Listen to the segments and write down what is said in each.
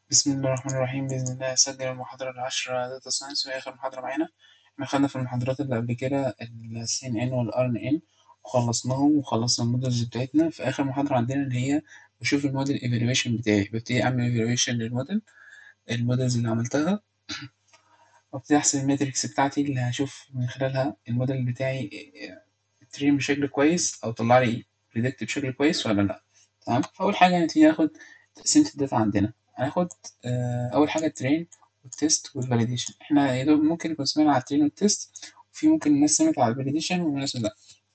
بسم الله الرحمن الرحيم بإذن الله أسجل المحاضرة العاشرة داتا ساينس وهي آخر محاضرة معانا احنا خدنا في المحاضرات اللي قبل كده ال CNN وال RNN وخلصناهم وخلصنا المودلز بتاعتنا في آخر محاضرة عندنا اللي هي بشوف الموديل ايفالويشن بتاعي ببتدي أعمل ايفالويشن للموديل المودلز اللي عملتها وابتدي أحسب الماتريكس بتاعتي اللي هشوف من خلالها الموديل بتاعي ترين بشكل كويس أو طلع لي بريدكت بشكل كويس ولا لأ تمام أول حاجة نبتدي ناخد تقسيمة الداتا عندنا هناخد آه، أول حاجة الترين والتيست والفاليديشن احنا يا دوب ممكن نكون سمعنا على الترين والتيست وفي ممكن الناس سمعت على الفاليديشن وناس لأ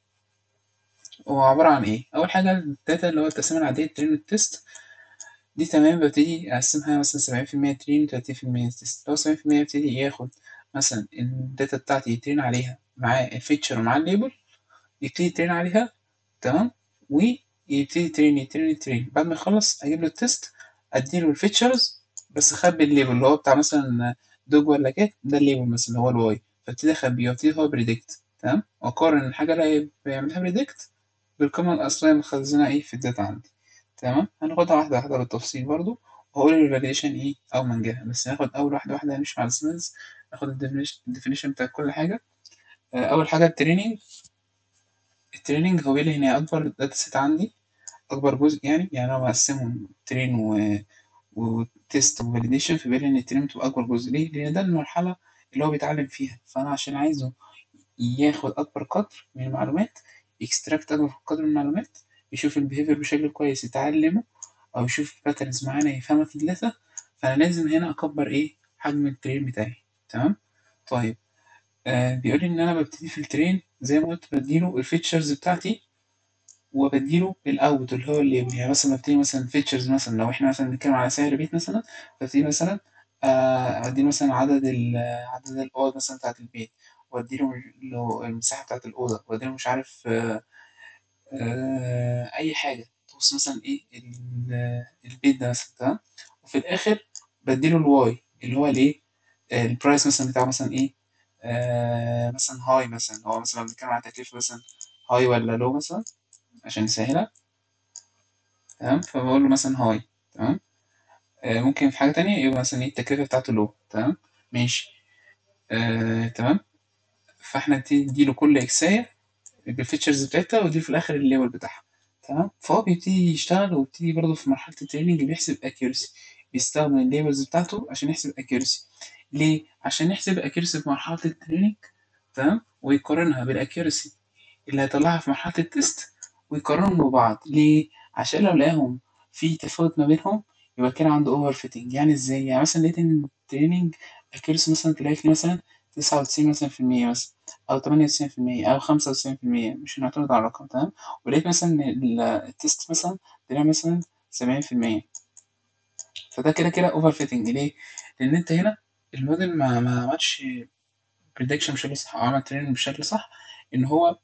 هو عبارة عن إيه؟ أول حاجة الداتا اللي هو التقسيمة العادية الترين والتيست دي تمام ببتدي أقسمها مثلا سبعين في المية ترين وتلاتين في المية تيست لو سبعين في المية يبتدي ياخد مثلا الداتا بتاعتي يترين عليها مع الفيتشر ومع الليبل يبتدي يترين عليها تمام ويبتدي يترين يترين يترين بعد ما يخلص أجيب له التيست أديله الفيتشرز بس أخبي الليبل اللي هو بتاع مثلا دوج ولا كات ده الليبل مثلا اللي هو الواي فابتدي أخبيه وابتدي هو بريدكت تمام وأقارن الحاجة اللي بيعملها بريدكت بالقيمة الأصلية المخزنة إيه في الداتا عندي تمام هناخدها واحدة واحدة بالتفصيل برضو وهقول الفاليديشن إيه أول ما نجيلها بس ناخد أول واحدة واحدة مش مع السيلز ناخد الديفينيشن بتاع كل حاجة آه، أول حاجة التريننج التريننج هو بيقول لي إن هي أكبر داتا سيت عندي أكبر جزء يعني يعني أنا بقسمهم ترين و وتيست وفاليديشن فبيقول لي إن الترين بتبقى أكبر جزء ليه؟ لأن ده المرحلة اللي هو بيتعلم فيها فأنا عشان عايزه ياخد أكبر قدر من المعلومات يكستراكت أكبر قدر من المعلومات يشوف البيهيفير بشكل كويس يتعلمه أو يشوف باترنز معانا يفهمها في الداتا فأنا لازم هنا أكبر إيه حجم الترين بتاعي تمام طيب آه بيقول لي إن أنا ببتدي في الترين زي ما قلت بديله الفيتشرز بتاعتي وبديله الاوت اللي هو الليبل يعني مثلا ببتدي مثلا فيتشرز مثلا لو احنا مثلا بنتكلم على سعر بيت مثلا ببتدي مثلا آه، اديله مثلا عدد ال عدد الاوض مثلا بتاعت البيت واديله ال- المساحه بتاعت الاوضه واديله مش عارف آه، آه، اي حاجه تخص مثلا ايه ال- البيت ده مثلا تمام وفي الاخر بديله الواي اللي هو الايه آه، البرايس مثلا بتاعه مثلا ايه آه مثلا هاي مثلا هو مثلا لو بنتكلم على تكلفه مثلا هاي ولا لو مثلا عشان نسهلها تمام فبقول له مثلا هاي تمام آه ممكن في حاجة تانية يبقى مثلا ايه التكلفة بتاعته لو تمام ماشي آه تمام فاحنا ندي له كل اكساية بالفيتشرز بتاعتها ودي في الاخر الليبل بتاعها تمام فهو بيبتدي يشتغل ويبتدي برضه في مرحلة التريننج بيحسب اكيورسي بيستخدم الليبلز بتاعته عشان يحسب اكيورسي ليه؟ عشان يحسب اكيورسي في مرحلة التريننج تمام ويقارنها بالاكيورسي اللي هيطلعها في مرحلة التست ويقارنهم ببعض ليه؟ عشان لو لقاهم في تفاوت ما بينهم يبقى كان عنده اوفر فيتنج يعني ازاي؟ يعني مثلا لقيت ان التريننج اكيرسي مثلا طلعت لي مثلا تسعة وتسعين مثلا في المية مثلا أو تمانية وتسعين في المية أو خمسة وتسعين في المية مش هنعتمد على الرقم تمام ولقيت مثلا إن ال- التست مثلا طلع مثلا سبعين في المية فده كده كده اوفر فيتنج ليه؟ لأن أنت هنا الموديل ما ما عملش بريدكشن بشكل صح أو عمل تريننج بشكل صح إن هو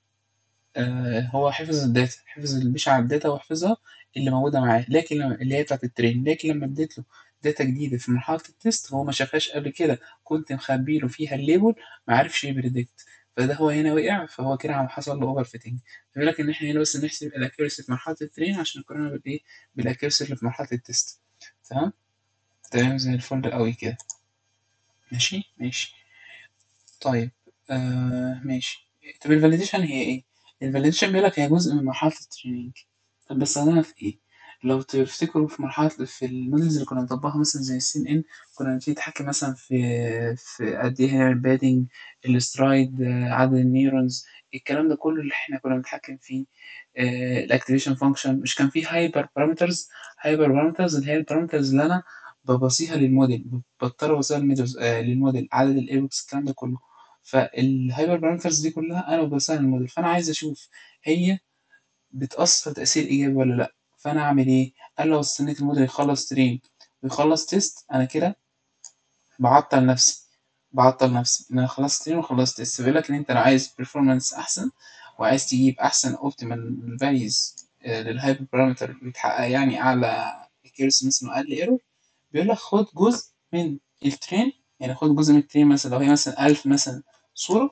آه، هو حفظ الداتا حفظ مش على الداتا وحفظها اللي موجودة معاه لكن لما اللي هي بتاعت الترين لكن لما اديت له داتا جديدة في مرحلة التست هو ما شافهاش قبل كده كنت مخبي له فيها الليبل ما عرفش يبريدكت فده هو هنا وقع فهو كده عم حصل له اوفر فيتنج بيقول لك ان احنا هنا بس نحسب الاكيورسي في مرحلة الترين عشان نقارنها بالايه بالاكيورسي اللي في مرحلة التست تمام تمام زي الفل قوي كده ماشي ماشي طيب آه ماشي طب الفاليديشن هي ايه؟ الفاليديشن بيقول لك هي جزء من مرحلة التريننج طب بستخدمها في ايه؟ لو تفتكروا في مرحلة في المودلز اللي كنا بنطبقها مثلا زي السين ان كنا بنبتدي نتحكم مثلا في في قد ايه هي البادنج السترايد آه، عدد النيورونز الكلام ده كله اللي احنا كنا بنتحكم فيه الاكتيفيشن فانكشن مش كان فيه هايبر بارامترز هايبر بارامترز اللي هي البارامترز اللي انا ببصيها للموديل بضطر ابصيها للموديل آه، للموديل عدد الايبوكس الكلام ده كله فالهايبر بارامترز دي كلها انا ببصيها للموديل فانا عايز اشوف هي بتأثر تأثير إيجابي ولا لأ فأنا أعمل إيه؟ قال لو استنيت الموديل يخلص ترين ويخلص تيست أنا كده بعطل نفسي بعطل نفسي إن أنا خلصت ترين وخلصت تيست بيقول لك إن أنت لو عايز performance أحسن وعايز تجيب أحسن optimal values آه، للهايبر بارامتر بيتحقق يعني أعلى accuracy مثلا وأقل ايرور بيقول لك خد جزء من الترين يعني خد جزء من الترين مثلا لو هي مثلا ألف مثلا صورة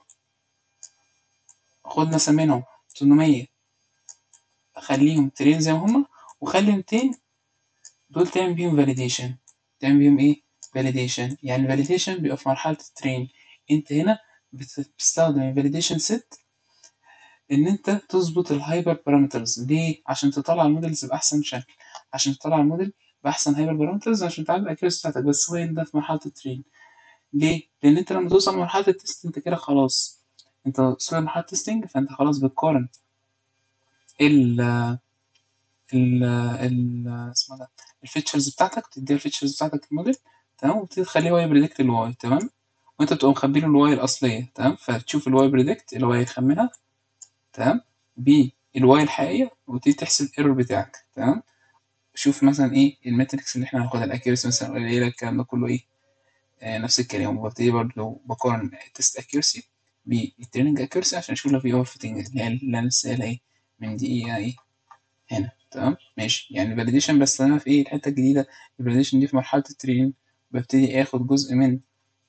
خد مثلا منهم 800 خليهم ترين زي ما هما وخلي 200 دول تعمل بيهم فاليديشن تعمل بيهم ايه validation يعني validation بيبقى في مرحلة الترين انت هنا بت- بتستخدم الفاليديشن سيت ان انت تظبط الهايبر بارامترز ليه عشان تطلع المودلز باحسن شكل عشان تطلع الموديل باحسن هايبر بارامترز عشان تعلي الاكيورسي بتاعتك بس هو ده في مرحله الترين ليه لان انت لما توصل لمرحله التست انت كده خلاص انت وصلت لمرحله التستنج فانت خلاص بتقارن ال ال ال اسمه ده الفيتشرز بتاعتك تديها الفيتشرز بتاعتك الموديل تمام وتبتدي تخليه هو يبريدكت الواي تمام وانت بتبقى مخبي له الواي الاصليه تمام فتشوف الواي بريدكت اللي هو هيخمنها تمام بالواي الحقيقيه وتبتدي تحسب الايرور بتاعك تمام شوف مثلا ايه الماتريكس اللي احنا هناخدها الاكيورسي مثلا قليله الكلام ده كله ايه آه نفس الكلام وببتدي برضه بقارن التست اكيورسي بالتريننج اكيورسي عشان اشوف لو في اوفر فيتنج اللي هي اللي انا لسه قايلها ايه من دقيقه ايه هنا تمام ماشي يعني الفاليديشن بس انا في ايه الحته الجديده الفاليديشن دي في مرحله الترين ببتدي اخد جزء من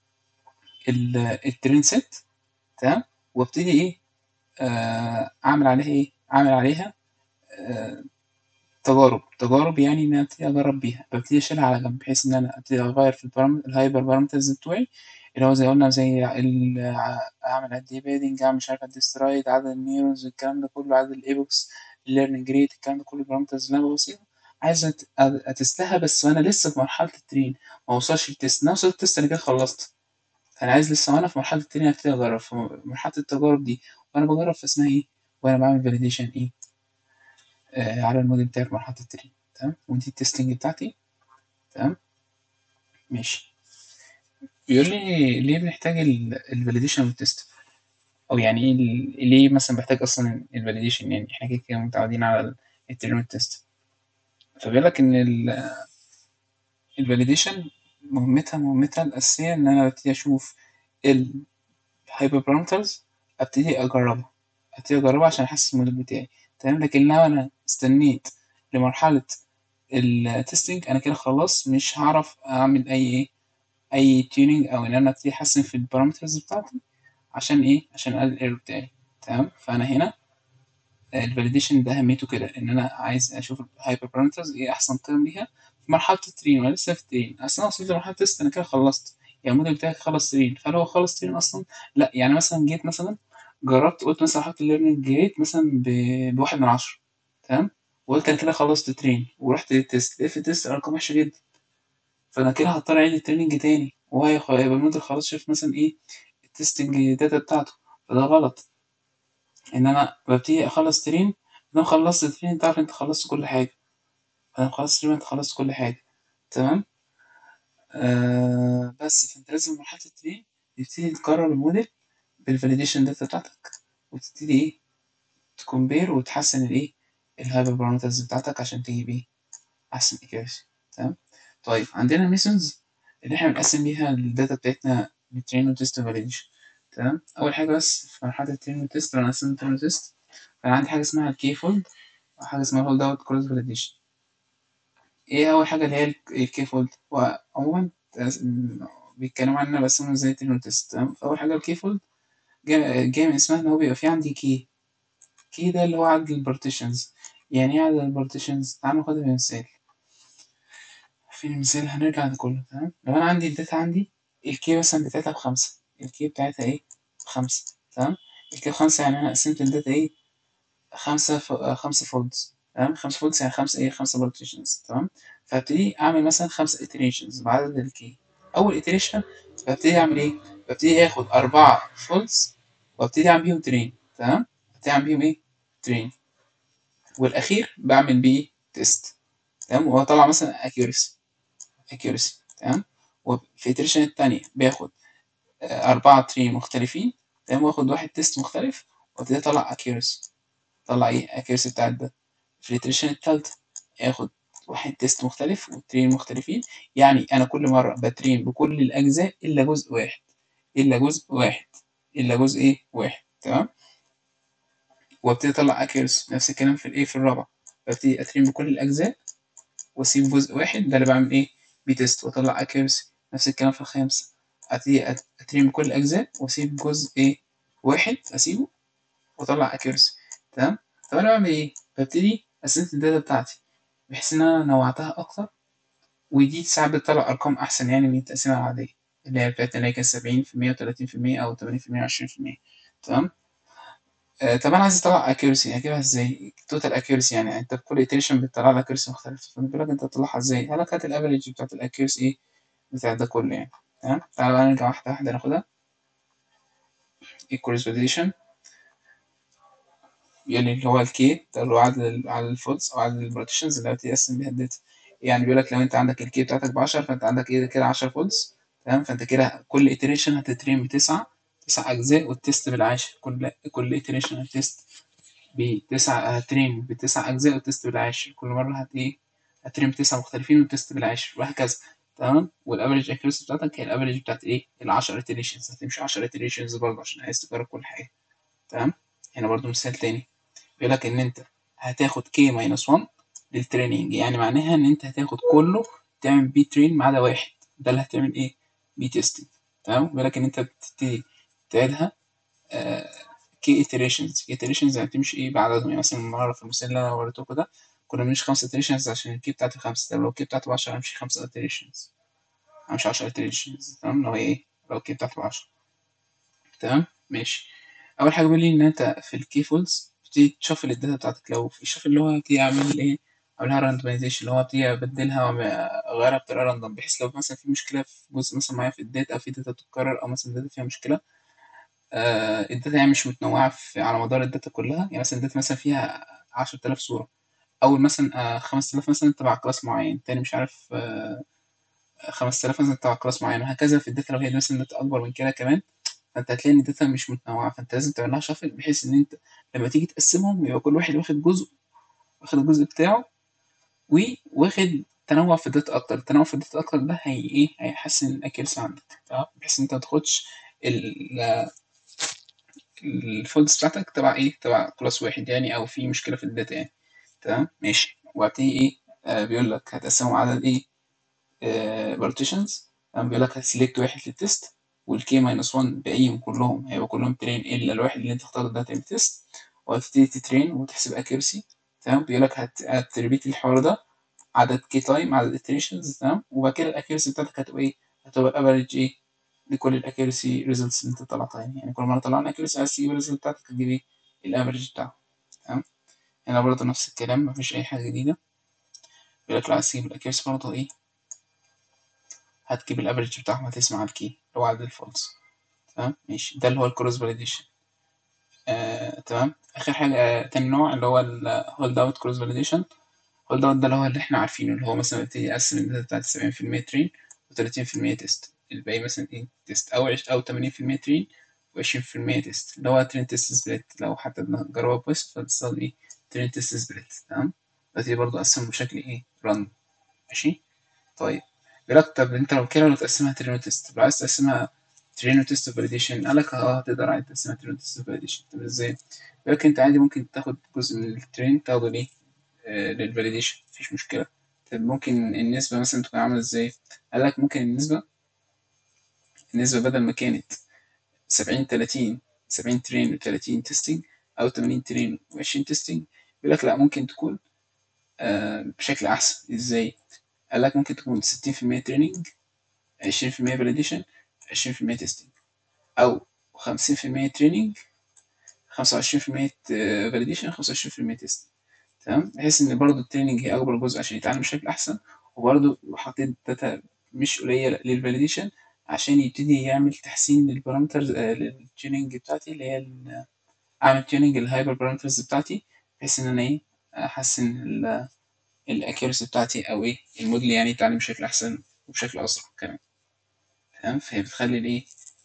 الترين سيت تمام وابتدي ايه آه اعمل عليها ايه اعمل عليها آه تجارب تجارب يعني ان انا ابتدي اجرب بيها ببتدي اشيلها على جنب بحيث ان انا ابتدي اغير في البارام الهايبر بارامترز بتوعي اللي هو زي قلنا زي ال- اعمل قد ايه بيدنج اعمل مش عارف قد ايه سترايد عدد النيورونز الكلام ده كله عدد الايبوكس الليرنينج ريت الكلام ده كله البارامترز اللي انا ببصيها عايز أت- اتستها بس وانا لسه في مرحله الترين ما وصلش التست انا وصلت التست انا كده خلصت انا عايز لسه وانا في مرحله الترين ابتدي اجرب في مرحله التجارب دي وانا بجرب فاسمها ايه وانا بعمل فاليديشن ايه آه على الموديل بتاعي في مرحله الترين تمام ودي التستنج بتاعتي تمام ماشي بيقول لي ليه بنحتاج الفاليديشن والتست او يعني ايه ال- ليه مثلا بحتاج اصلا الفاليديشن يعني احنا كده كده متعودين على الترين والتست فبيقول لك ان الفاليديشن مهمتها مهمتها الاساسيه ان انا ابتدي اشوف الهايبر بارامترز ابتدي اجربها ابتدي اجربها عشان احسن الموديل بتاعي تمام لكن لو انا استنيت لمرحله التستنج انا كده خلاص مش هعرف اعمل اي ايه اي تيونينج او ان انا ابتدي احسن في البارامترز بتاعتي عشان ايه عشان اقلل الايرور بتاعي تمام فانا هنا الفاليديشن ده اهميته كده ان انا عايز اشوف الهايبر بارامترز ايه احسن قيم ليها في مرحله الترين وانا لسه في الترين اصل انا وصلت لمرحله تيست انا كده خلصت يعني الموديل بتاعي خلص ترين فهل هو خلص ترين اصلا لا يعني مثلا جيت مثلا جربت قلت مثلا احط الليرنينج ريت مثلا ب- بواحد من عشرة تمام وقلت انا كده خلصت ترين ورحت للتيست لقيت في التيست ارقام وحشه جدا فانا كده هضطر اعيد التريننج تاني وهو هيخ- هيبقى الموديل خلاص شاف مثلا ايه التستنج داتا بتاعته فده غلط ان انا ببتدي اخلص ترين انا خلصت ترين انت عارف انت خلصت كل حاجه انا خلصت ترين انت خلصت كل حاجه تمام آه بس فانت لازم مرحله الترين تبتدي تكرر الموديل بالفاليديشن داتا بتاعتك وتبتدي ايه تكمبير وتحسن الايه الهايبر بارامترز بتاعتك عشان تجيب ايه احسن accuracy تمام طيب عندنا ميثودز اللي احنا بنقسم بيها الداتا بتاعتنا لترين وتيست وفاليديشن تمام اول حاجه بس في مرحله الترين وتيست لو انا قسمت الترين وتيست كان عندي حاجه اسمها الكي فولد وحاجه اسمها هولد اوت كروس فاليديشن ايه اول حاجه اللي هي الكي فولد وعموما بيتكلموا عنها بقسمهم ازاي ترين وتيست تمام فاول حاجه الكي فولد جاي من اسمها ان هو بيبقى في عندي كي كي ده اللي هو عدد البارتيشنز يعني ايه عدد البارتيشنز تعالوا ناخدها بمثال في المثال هنرجع لكله تمام لو انا عندي الداتا عندي الكي مثلا بتاعتها بخمسة الكي بتاعتها ايه بخمسة تمام الكي بخمسة يعني انا قسمت الداتا ايه خمسة ف... آه، خمسة فولدز تمام خمسة فولدز يعني خمسة ايه خمسة بارتيشنز تمام فابتدي اعمل مثلا خمسة iterations بعدد الكي اول iteration ببتدي اعمل ايه ببتدي اخد اربعة فولدز وابتدي اعمل بيهم ترين تمام ابتدي اعمل بيهم ايه ترين والاخير بعمل بيه تيست تمام وهو طلع مثلا accuracy accuracy تمام وفي الإتريشن التانية باخد آه، أربعة ترين مختلفين تمام واخد واحد تيست مختلف وابتدي أطلع accuracy أطلع إيه accuracy بتاعت ده في الإتريشن التالتة آخد واحد تيست مختلف وترين مختلفين يعني أنا كل مرة بترين بكل الأجزاء إلا جزء واحد إلا جزء واحد إلا جزء إيه واحد تمام وابتدي أطلع accuracy نفس الكلام في الإيه في الرابعة ببتدي أترين بكل الأجزاء واسيب جزء واحد ده اللي بعمل ايه بي تيست واطلع accuracy نفس الكلام في الخامسة ابتدي أت- اترين بكل الاجزاء واسيب جزء ايه واحد اسيبه واطلع accuracy تمام طب انا بعمل ايه ببتدي اسنت الداتا بتاعتي بحيث ان انا نوعتها اكتر ودي ساعات بتطلع ارقام احسن يعني من التقسيمه العاديه اللي هي بتاعتنا اللي هي كانت 70% و30% او 80% و20% تمام آه طب انا عايز اطلع اكيورسي هجيبها ازاي توتال اكيورسي يعني انت بكل iteration بتطلع لك اكيورسي مختلف فبيقول لك انت تطلعها ازاي هل هات الافريج بتاعت الاكيورسي ايه بتاع ده كله يعني تمام تعالى بقى نرجع واحده واحده ناخدها equals validation يعني اللي هو الكي ده اللي هو عدد عدد الفولز او عدد البارتيشنز اللي هتقسم بيها الداتا يعني بيقول لك لو انت عندك الكي بتاعتك ب 10 فانت عندك ايه كده 10 فولز تمام فانت كده كل iteration هتترين بتسعة تسع اجزاء والتست بالعاشر كل كل iteration هتست بتسع هترين بتسع اجزاء والتست بالعاشر كل مره هت ايه هترين بتسعة مختلفين والتست بالعاشر وهكذا تمام والافريج اكيورسي بتاعتك هي الافريج بتاعت ايه ال 10 iterations هتمشي 10 iterations برضه عشان عايز تجرب كل حاجه تمام هنا برضه مثال تاني بيقول لك ان انت هتاخد كي ماينس 1 للتريننج يعني معناها ان انت هتاخد كله تعمل بيه ترين ما عدا واحد ده اللي هتعمل ايه بي تيستنج تمام بيقول لك ان انت بتبتدي تعيدها كي اتريشنز كي اتريشنز هتمشي ايه بعددهم يعني مثلا المره في المثال اللي انا وريته ده كنا بنمشي خمسة اتريشنز عشان الكي بتاعتي خمسة طب لو الكي بتاعتي بعشرة همشي خمسة اتريشنز همشي عشرة اتريشنز تمام لو هي ايه لو الكي بتاعتي بعشرة تمام ماشي اول حاجه بيقول لي ان انت في الكي فولز بتبتدي تشفل الداتا بتاعتك لو في الشفل اللي هو هبتدي اعمل ايه اعملها راندمايزيشن اللي هو ابتدي ابدلها واغيرها بطريقه راندوم بحيث لو مثلا في مشكله في جزء مثلا معايا في الداتا او في داتا بتتكرر او مثلا داتا فيها مشكله آه الداتا يعني مش متنوعه في على مدار الداتا كلها يعني مثلا الداتا مثلا فيها 10000 صوره اول مثلا آه 5000 مثلا تبع كلاس معين تاني مش عارف آه 5000 مثلا تبع كلاس معين وهكذا في الداتا لو هي مثلا داتا اكبر من كده كمان فانت هتلاقي ان الداتا مش متنوعه فانت لازم تعمل لها شافل بحيث ان انت لما تيجي تقسمهم يبقى كل واحد واخد جزء واخد الجزء بتاعه وواخد تنوع في الداتا اكتر التنوع في الداتا اكتر ده هي ايه هيحسن الاكيرسي عندك تمام بحيث ان انت ما تاخدش الفولدز بتاعتك تبع ايه تبع كلاس واحد يعني او في مشكله في الداتا يعني تمام ماشي وبعدين ايه آه بيقول لك هتقسمهم عدد ايه آه بارتيشنز تمام بيقول لك هتسلكت واحد للتست والكي ماينس 1 باقيهم كلهم هيبقى كلهم ترين الا الواحد اللي انت اخترته ده هتعمل تيست وهتبتدي تترين وتحسب اكيرسي تمام بيقول لك هت... هتريبيت الحوار ده عدد كي تايم عدد اتريشنز تمام وبعد كده الاكيرسي بتاعتك هتبقى ايه هتبقى الافريج ايه لكل الاكيرسي ريزلتس اللي انت طلعتها يعني يعني كل مره طلعنا اكيرسي عايز تجيب الريزلت بتاعتك تجيب ايه الافريج بتاعه تمام هنا برضه نفس الكلام مفيش اي حاجه جديده بيقول لك لو عايز تجيب الاكيرسي برضه ايه هتجيب الافريج بتاعهم هتسمع الكي اللي هو عدد الفولز تمام ماشي ده اللي هو الكروس فاليديشن آه، تمام اخر حاجه آه، تاني نوع اللي هو الهولد اوت كروس فاليديشن هولد اوت ده اللي هو اللي احنا عارفينه اللي هو مثلا يبتدي يقسم الداتا بتاعت 70% ترين و30% تيست الباقي مثلا ايه تيست او عش او 80% ترين و20% تيست اللي هو ترين تيست سبليت لو حتى بنجربها بويست فبتصل ايه ترين تيست سبليت تمام دلوقتي برضه اقسمه بشكل ايه ران ماشي طيب بيقول لك طب انت لو كده لو تقسمها ترين وتيست لو عايز تقسمها ترين وتيست فاليديشن قال لك اه تقدر عادي تقسمها ترين وتيست فاليديشن طب ازاي؟ بيقول لك انت عادي ممكن تاخد جزء من الترين تاخده ليه؟ آه للفاليديشن مفيش مشكلة طب ممكن النسبة مثلا تكون عاملة ازاي؟ قال لك ممكن النسبة النسبة بدل ما كانت سبعين تلاتين سبعين ترين وتلاتين تيستنج أو تمانين ترين وعشرين تيستنج بيقول لك لأ ممكن تكون آه بشكل أحسن ازاي؟ قال لك ممكن تكون ستين في المية تريننج عشرين في المية فاليديشن عشرين في المية تيستنج أو خمسين في المية تريننج خمسة وعشرين في المية فاليديشن خمسة وعشرين في المية تيستنج تمام بحيث ان برضه التريننج هي اكبر جزء عشان يتعلم بشكل احسن وبرضه حطيت داتا مش قليله للفاليديشن عشان يبتدي يعمل تحسين للبارامترز آه للتيوننج بتاعتي اللي هي اعمل تيوننج للهايبر بارامترز بتاعتي بحيث ان انا ايه احسن الاكيرسي بتاعتي او ايه الموديل يعني يتعلم بشكل احسن وبشكل اسرع كمان تمام فهي بتخلي الايه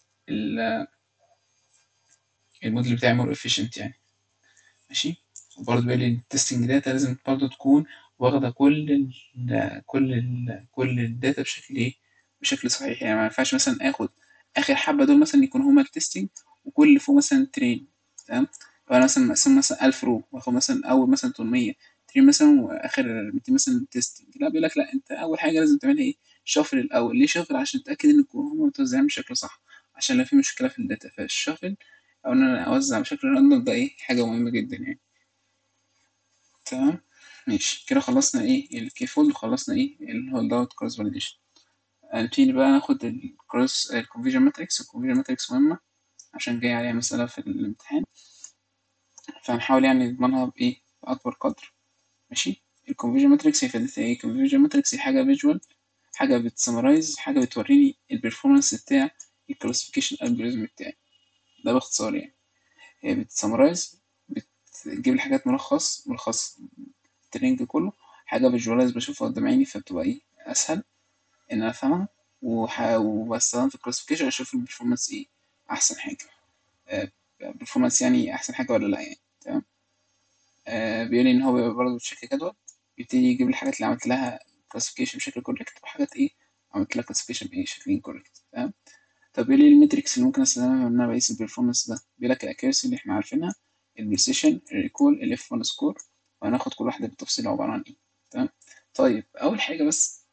الموديل بتاعي مور efficient يعني ماشي وبرضه بيقول لي التستنج داتا لازم برضه تكون واخدة كل ال كل ال كل الداتا بشكل ايه بشكل صحيح يعني ما ينفعش مثلا اخد اخر حبة دول مثلا يكون هما التستنج وكل اللي فوق مثلا ترين تمام لو انا مثلا مقسم مثلا 1000 رو واخد مثلا اول مثلا 800 ترين مثلا واخر 200 مثلا تستنج لا بيقول لك لا انت اول حاجة لازم تعملها ايه شافل الاول ليه شافل عشان تتاكد ان هما متوزعين بشكل صح عشان لو في مشكلة في الداتا فالشافل او ان انا اوزع بشكل راندوم ده ايه حاجة مهمة جدا يعني تمام ماشي كده خلصنا ايه الكي فولد وخلصنا ايه الهولد اوت كروس فاليديشن نبتدي بقى ناخد الكروس الكونفيجن ماتريكس الكونفيجن ماتريكس مهمة عشان جاي عليها مسألة في الامتحان فهنحاول يعني نضمنها بإيه بأكبر قدر ماشي الكونفيجن ماتريكس هي فائدتها ايه الكونفيجن ماتريكس هي حاجة فيجوال حاجة بتسمرايز حاجة بتوريني البرفورمانس بتاع الكلاسيفيكيشن الجوريزم بتاعي ده باختصار يعني هي بتسمرايز بتجيب لي حاجات ملخص ملخص التريننج كله حاجة فيجوالايز بشوفها قدام عيني فبتبقى ايه أسهل إن أنا أفهمها وح... وبستخدم في الكلاسيفيكيشن أشوف البرفورمانس ايه أحسن حاجة برفورمانس يعني أحسن حاجة ولا لأ يعني تمام آه بيقول إن هو بيبقى برضه بشكل جدول يبتدي يجيب لي الحاجات اللي عملت لها كلاسيفيكيشن بشكل كوريكت وحاجات ايه عملت لها كلاسيفيكيشن بايه شكل انكوريكت تمام طب ايه الميتريكس اللي ممكن استخدمها ان انا بقيس البرفورمانس ده بيقول لك الاكيرسي اللي احنا عارفينها البريسيشن الريكول الاف 1 سكور وهناخد كل واحده بالتفصيل عباره عن ايه تمام طيب اول حاجه بس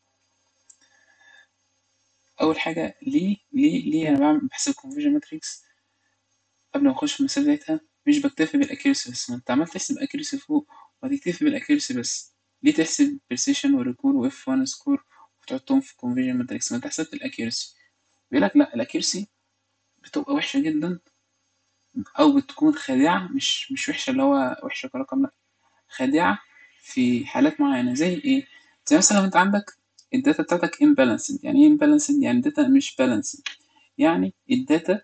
اول حاجه ليه ليه ليه انا بعمل بحسب الكونفرجن ماتريكس قبل ما اخش في المسائل بتاعتها مش بكتفي بالاكيرسي بس ما انت عمال تحسب الاكيرسي فوق وهتكتفي بالاكيرسي بس ليه تحسب بريسيشن وريكول واف 1 سكور وتحطهم في الكونفرجن ماتريكس ما انت حسبت الاكيرسي بيقول لك لا الاكيرسي بتبقى وحشه جدا او بتكون خادعه مش مش وحشه اللي هو وحشه كرقم لا خادعه في حالات معينه زي ايه زي مثلا لو انت عندك الداتا بتاعتك امبالانسد يعني ايه امبالانسد يعني الداتا مش بالانسد يعني الداتا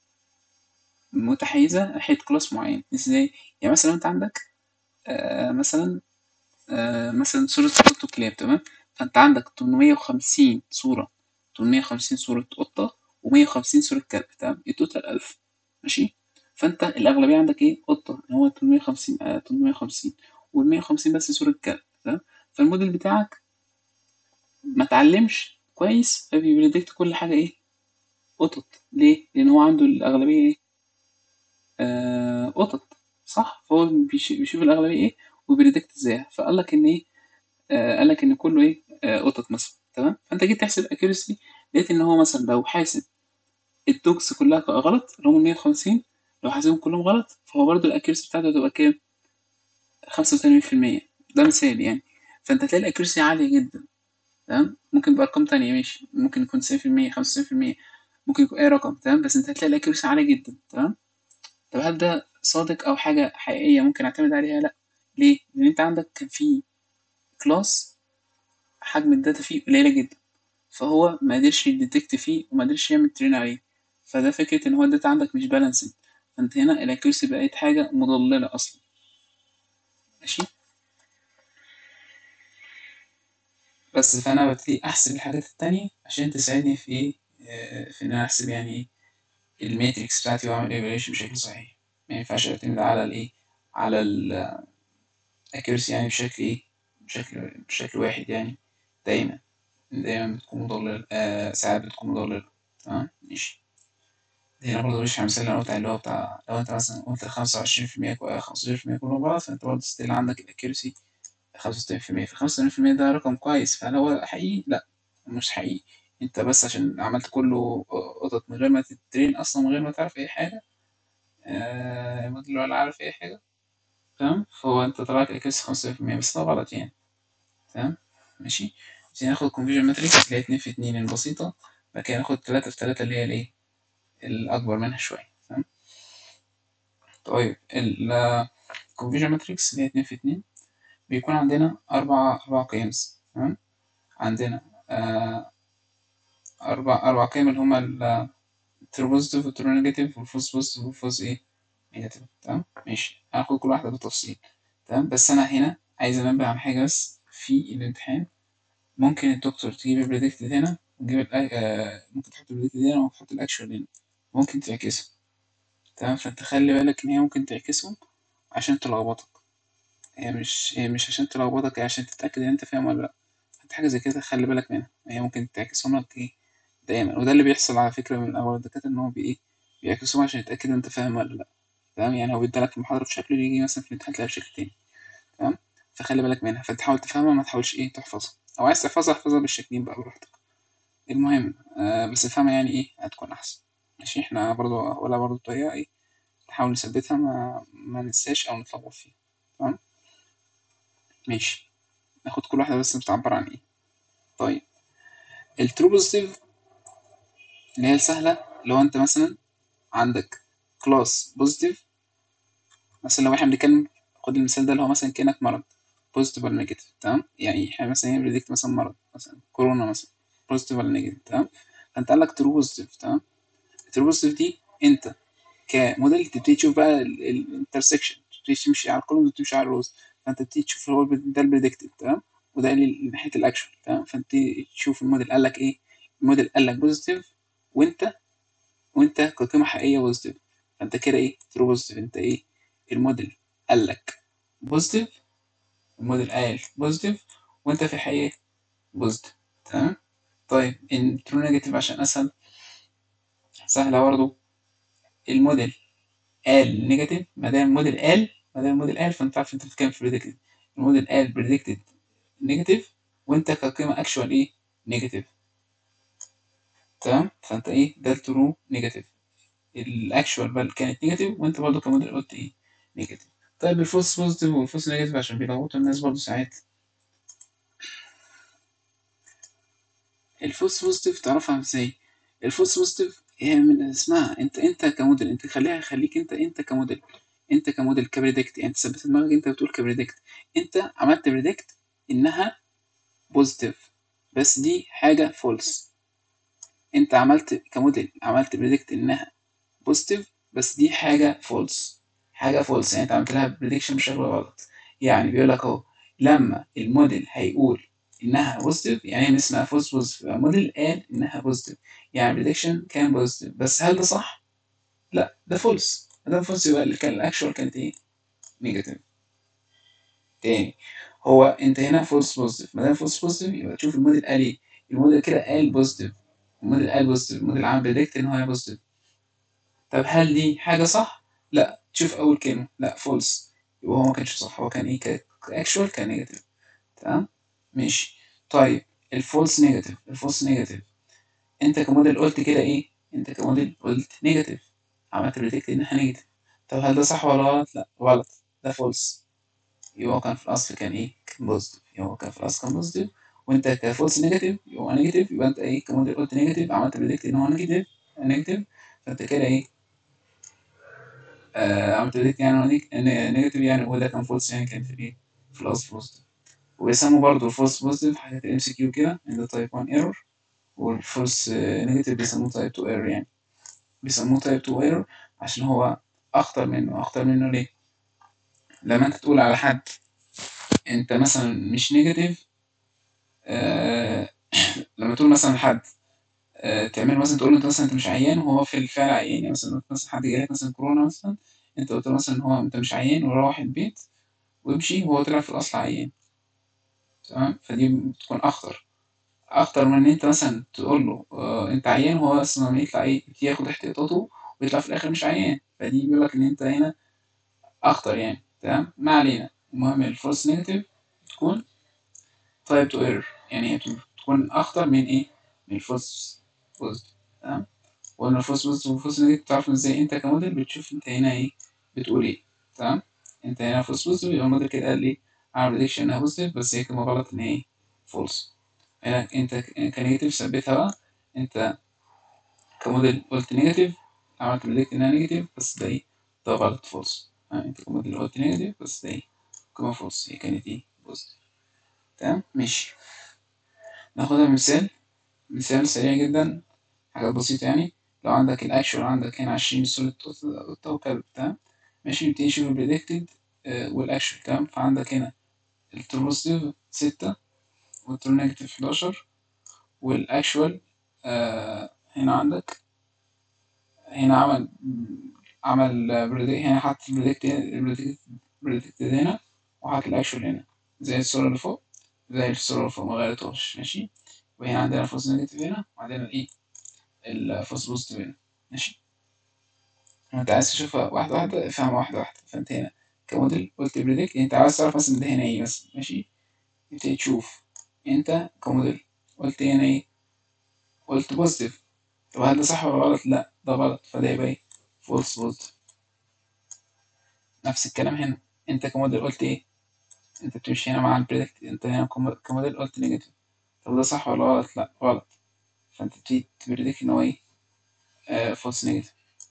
متحيزه ناحيه كلاس معين ازاي يعني مثلا انت عندك آه مثلا آه مثلا صوره اوتو كلاب تمام فانت عندك 850 صوره 850 صوره قطه و150 صوره كلب تمام التوتال 1000 ماشي فانت الاغلبيه عندك ايه قطه هو 850 آه 850 وال 150 بس صوره كلب تمام فالموديل بتاعك ما اتعلمش كويس فبيبريدكت كل حاجه ايه قطط ليه لان هو عنده الاغلبيه ايه آه قطط صح فهو بيشوف الاغلبيه ايه وبيريدكت ازاي فقال لك ان ايه آه قال لك ان كله ايه آه قطط مثلا تمام فانت جيت تحسب اكيرسي لقيت ان هو مثلا لو حاسب الدوكس كلها غلط اللي هم 150 لو حاسبهم كلهم غلط فهو برضو الاكيرسي بتاعته هتبقى كام 85% ده مثال يعني فانت هتلاقي الاكيرسي عاليه جدا تمام ممكن بارقام تانية ماشي ممكن يكون 90% 95% ممكن يكون اي رقم تمام بس انت هتلاقي الاكيرسي عاليه جدا تمام طب هل ده صادق او حاجه حقيقيه ممكن اعتمد عليها لا ليه لان انت عندك كان في كلاس حجم الداتا فيه قليله جدا فهو ما قدرش يديتكت فيه وما قدرش يعمل ترين عليه فده فكره ان هو الداتا عندك مش بالانسد فانت هنا الاكيرسي بقت حاجه مضلله اصلا ماشي بس فانا ببتدي احسب الحاجات التانية عشان تساعدني في ايه في ان انا احسب يعني ايه الماتريكس بتاعتي واعمل ايفالويشن بشكل صحيح ما ينفعش اعتمد على الايه على الاكيرسي يعني بشكل ايه بشكل بشكل واحد يعني دايما دايما بتكون مضللة آه ساعات بتكون مضللة تمام ماشي هنا برضه مش مثال اللي انا قلت اللي هو بتاع لو انت مثلا قلت خمسة وعشرين في المية خمسة وعشرين في المية كلهم غلط فانت برضه ستيل عندك الاكيرسي خمسة وستين في المية فخمسة وستين في المية ده رقم كويس فهل هو حقيقي؟ لأ مش حقيقي انت بس عشان عملت كله قطط من غير ما تترين اصلا من غير ما تعرف اي حاجة آه الموديل ولا عارف اي حاجة تمام فهو انت طلعت الاكيرسي خمسة في المية بس ده غلط يعني تمام ماشي عشان ناخد كونفيجن ماتريكس اللي هي اتنين في اتنين البسيطة بعد كده ناخد تلاتة في تلاتة اللي هي الايه الأكبر منها شوية تمام طيب الكونفيجن ماتريكس اللي هي اتنين في اتنين بيكون عندنا أربع أربع قياس تمام عندنا آه أربع أربع قيم اللي هما الترو بوزيتيف والترو نيجاتيف والفوز بوزيتيف والفوز إيه نيجاتيف تمام ماشي هناخد كل واحدة بالتفصيل تمام بس أنا هنا عايز أنبه على حاجة بس في الامتحان ممكن الدكتور تجيب البريدكتد هنا وتجيب آه ممكن تحط البريدكتد هنا وتحط الأكشوال هنا ممكن تعكسهم تمام فأنت خلي بالك إن هي ممكن تعكسهم عشان تلخبطك هي مش هي مش عشان تلخبطك هي عشان تتأكد إن أنت فاهم ولا لأ فأنت حاجة زي كده خلي بالك منها هي ممكن تعكسهم لك إيه دايما وده اللي بيحصل على فكرة من أول الدكاترة إن هو بإيه بيعكسهم عشان يتأكد أنت فاهم ولا لأ تمام يعني هو بيديلك المحاضرة بشكل يجي مثلا في الامتحان تلاقيها بشكل تاني تمام فخلي بالك منها فتحاول تفهمها ما تحاولش إيه تحفظها أو عايز تحفظها احفظها بالشكلين بقى براحتك المهم آه بس افهمها يعني إيه هتكون أحسن ماشي إحنا برضو ولا برضو طريقة إيه نحاول نثبتها ما, ما ننساش أو نتلخبط فيها تمام ماشي ناخد كل واحدة بس بتعبر عن ايه طيب الترو بوزيتيف اللي هي السهلة لو انت مثلا عندك كلاس بوزيتيف مثلا لو احنا بنتكلم خد المثال ده اللي هو مثلا كأنك مرض بوزيتيف ولا نيجاتيف تمام يعني احنا مثلا بريدكت مثلا مرض مثلا كورونا مثلا بوزيتيف ولا نيجاتيف تمام فانت قال لك ترو بوزيتيف تمام الترو بوزيتيف دي انت كموديل تبتدي تشوف بقى الانترسكشن تبتدي تمشي على الكولوم تمشي على الروز فانت بتبتدي تشوف هو ده البريدكتد تمام وده اللي ناحيه الاكشن تمام فانت تشوف الموديل قال لك ايه الموديل قال لك بوزيتيف وانت وانت كقيمه حقيقيه بوزيتيف فانت كده ايه ترو بوزيتيف انت ايه الموديل قال لك بوزيتيف الموديل قال بوزيتيف وانت في الحقيقه بوزيتيف تمام طيب الترو نيجاتيف عشان اسهل سهله برضه الموديل قال نيجاتيف ما دام الموديل قال ما دام الموديل قال فانت عارف انت بتتكلم في بريدكتد الموديل قال بريدكتد نيجاتيف وانت كقيمه اكشوال ايه نيجاتيف تمام فانت ايه ده الترو نيجاتيف الاكشوال بقى كانت نيجاتيف وانت برضه كموديل قلت ايه نيجاتيف طيب الفولس بوزيتيف والفولس نيجاتيف عشان بيلخبطوا الناس برضه ساعات الفولس بوزيتيف تعرفها ازاي الفولس بوزيتيف هي من اسمها انت انت كموديل انت خليها خليك انت انت كموديل انت كموديل كبريدكت يعني انت ثبت دماغك انت بتقول كبريدكت انت عملت بريدكت انها بوزيتيف بس دي حاجه فولس انت عملت كموديل عملت بريدكت انها بوزيتيف بس دي حاجه فولس حاجه فولس يعني انت عملت لها بريدكشن بشكل غلط يعني بيقول لك اهو لما الموديل هيقول انها بوزيتيف يعني هي اسمها فولس بوزيتيف الموديل قال انها بوزيتيف يعني بريدكشن كان بوزيتيف بس هل ده صح؟ لا ده فولس ده فولس يبقى اللي كان الاكشوال كانت ايه؟ نيجاتيف تاني هو انت هنا فولس بوزيتيف ما دام فولس بوزيتيف يبقى تشوف الموديل قال ايه الموديل كده قال بوزيتيف الموديل قال بوزيتيف الموديل عمل بريدكت ان هو بوزيتيف طب هل دي حاجه صح؟ لا تشوف اول كلمه لا فولس يبقى هو ما كانش صح هو كان ايه اكشوال كان نيجاتيف تمام ماشي طيب الفولس نيجاتيف الفولس نيجاتيف انت كموديل قلت كده ايه انت كموديل قلت نيجاتيف عملت بريدكت انها نيجاتيف طب هل ده صح ولا غلط لا غلط ده فولس يبقى هو كان في الاصل كان ايه كان بوزيتيف يبقى هو كان في الاصل كان بوزيتيف وانت كفولس نيجاتيف يبقى هو نيجاتيف يبقى انت ايه كموديل قلت نيجاتيف عملت بريدكت ان هو نيجاتيف نيجاتيف فانت كده ايه آه عملت بريدكت يعني هو نيجاتيف يعني هو ده كان فولس يعني كان في ايه في الاصل بوزيتيف ويسموا برضه الفولس بوزيتيف حاجات الام سي كيو كده ان تايب 1 ايرور والفولس نيجاتيف بيسموه تايب 2 ايرور يعني بيسموه تايب 2 ايرور عشان هو اخطر منه اخطر منه ليه لما انت تقول على حد انت مثلا مش نيجاتيف آه لما تقول مثلا لحد آه تعمل مثلا تقول له انت مثلا انت مش عيان وهو في الفعل عيان يعني مثلا مثلا حد جالك مثلا كورونا مثلا انت قلت له مثلا هو انت مش عيان وروح البيت وامشي وهو طلع في الاصل عيان تمام فدي بتكون اخطر اكتر من ان انت مثلا تقول له آه انت عيان وهو اصلا يطلع ايه ياخد احتياطاته ويطلع في الاخر مش عيان فدي بيقول لك ان انت هنا اخطر يعني تمام ما علينا المهم الفولس نيجاتيف تكون تايب تو ايرور يعني هي تكون اخطر من ايه من الفولس بوزيتيف تمام وقلنا الفولس بوزيتيف والفولس نيجاتيف تعرف ازاي انت كموديل بتشوف انت هنا ايه بتقول ايه تمام انت هنا فولس بوزيتيف يبقى الموديل كده قال لي عمل بريدكشن انها بوزيتيف بس هي كلمه غلط ان هي فولس هنا انت كنيجاتيف ثبتها بقى انت كموديل قلت نيجاتيف عملت بريدكت انها نيجاتيف بس ده ايه ده غلط فولس انت كموديل قلت نيجاتيف بس ده ايه كما فولس هي كانت ايه بوزيتيف تمام ماشي ناخدها مثال مثال سريع جدا حاجات بسيطة يعني لو عندك الأكشوال عندك هنا عشرين صورة الكوكب تمام ماشي نبتدي نشوف البريدكتد والأكشوال تمام فعندك هنا الترو بوزيتيف ستة والترو نيجاتيف حداشر والأكشوال آه هنا عندك هنا عمل عمل هنا حط البريدكتد هنا وحط الأكشوال هنا زي الصورة اللي فوق زي الصورة اللي فوق مغيرتهاش ماشي وهنا عندنا الفولس نيجاتيف هنا وعندنا الايه الفولس بوزيتيف هنا ماشي وانت عايز تشوفها واحدة واحدة افهمها واحدة واحدة فانت هنا كموديل قلت بريدكت انت عايز تعرف مثلا ده هنا ايه مثلا ماشي تبتدي تشوف انت كموديل قلت هنا ايه قلت بوزيتيف طب هل ده صح ولا غلط لا ده غلط فده يبقى ايه فولس بوزيتيف نفس الكلام هنا انت كموديل قلت ايه انت بتمشي هنا مع البريدكت انت هنا كم- كموديل قلت نيجاتيف طب ده صح ولا غلط لا غلط فانت بتبتدي تبريدكت ان هو ايه فولس نيجاتيف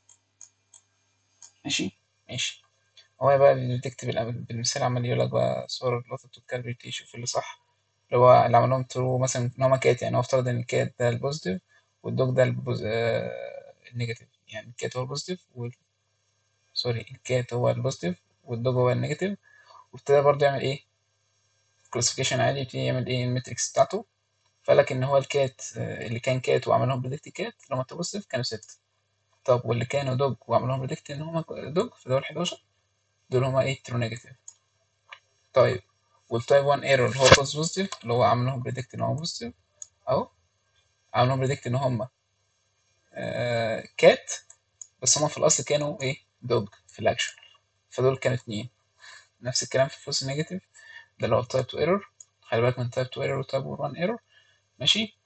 ماشي ماشي هو بقى بيديكت بالمثال عمال يقول لك بقى صور القطط والكلب يشوف اللي صح اللي هو اللي عمل لهم ترو مثلا ان هما كات يعني هو افترض ان الكات ده البوزيتيف والدوج ده البوز... آه النيجاتيف يعني الكات هو البوزيتيف وال... سوري الكات هو البوزيتيف والدوج هو النيجاتيف وابتدى برضه يعمل ايه كلاسيفيكيشن عادي يبتدي يعمل ايه المتريكس بتاعته فقال لك ان هو الكات آه، اللي كان كات وعمل لهم بريدكت كات لما بوزيتيف كانوا ستة طب واللي كانوا دوج وعمل لهم بريدكت ان هما دوج فدول 11 دول هما ايه ترو نيجاتيف طيب والتايب 1 ايرور اللي هو فولس بوزيتيف اللي هو عامل لهم بريدكت ان هو بوزيتيف اهو عامل لهم بريدكت ان هم آه كات بس هم في الاصل كانوا ايه دوج في الاكشن فدول كانوا اتنين نفس الكلام في الفولس نيجاتيف ده اللي هو التايب 2 ايرور خلي بالك من تايب 2 ايرور وتايب 1 ايرور ماشي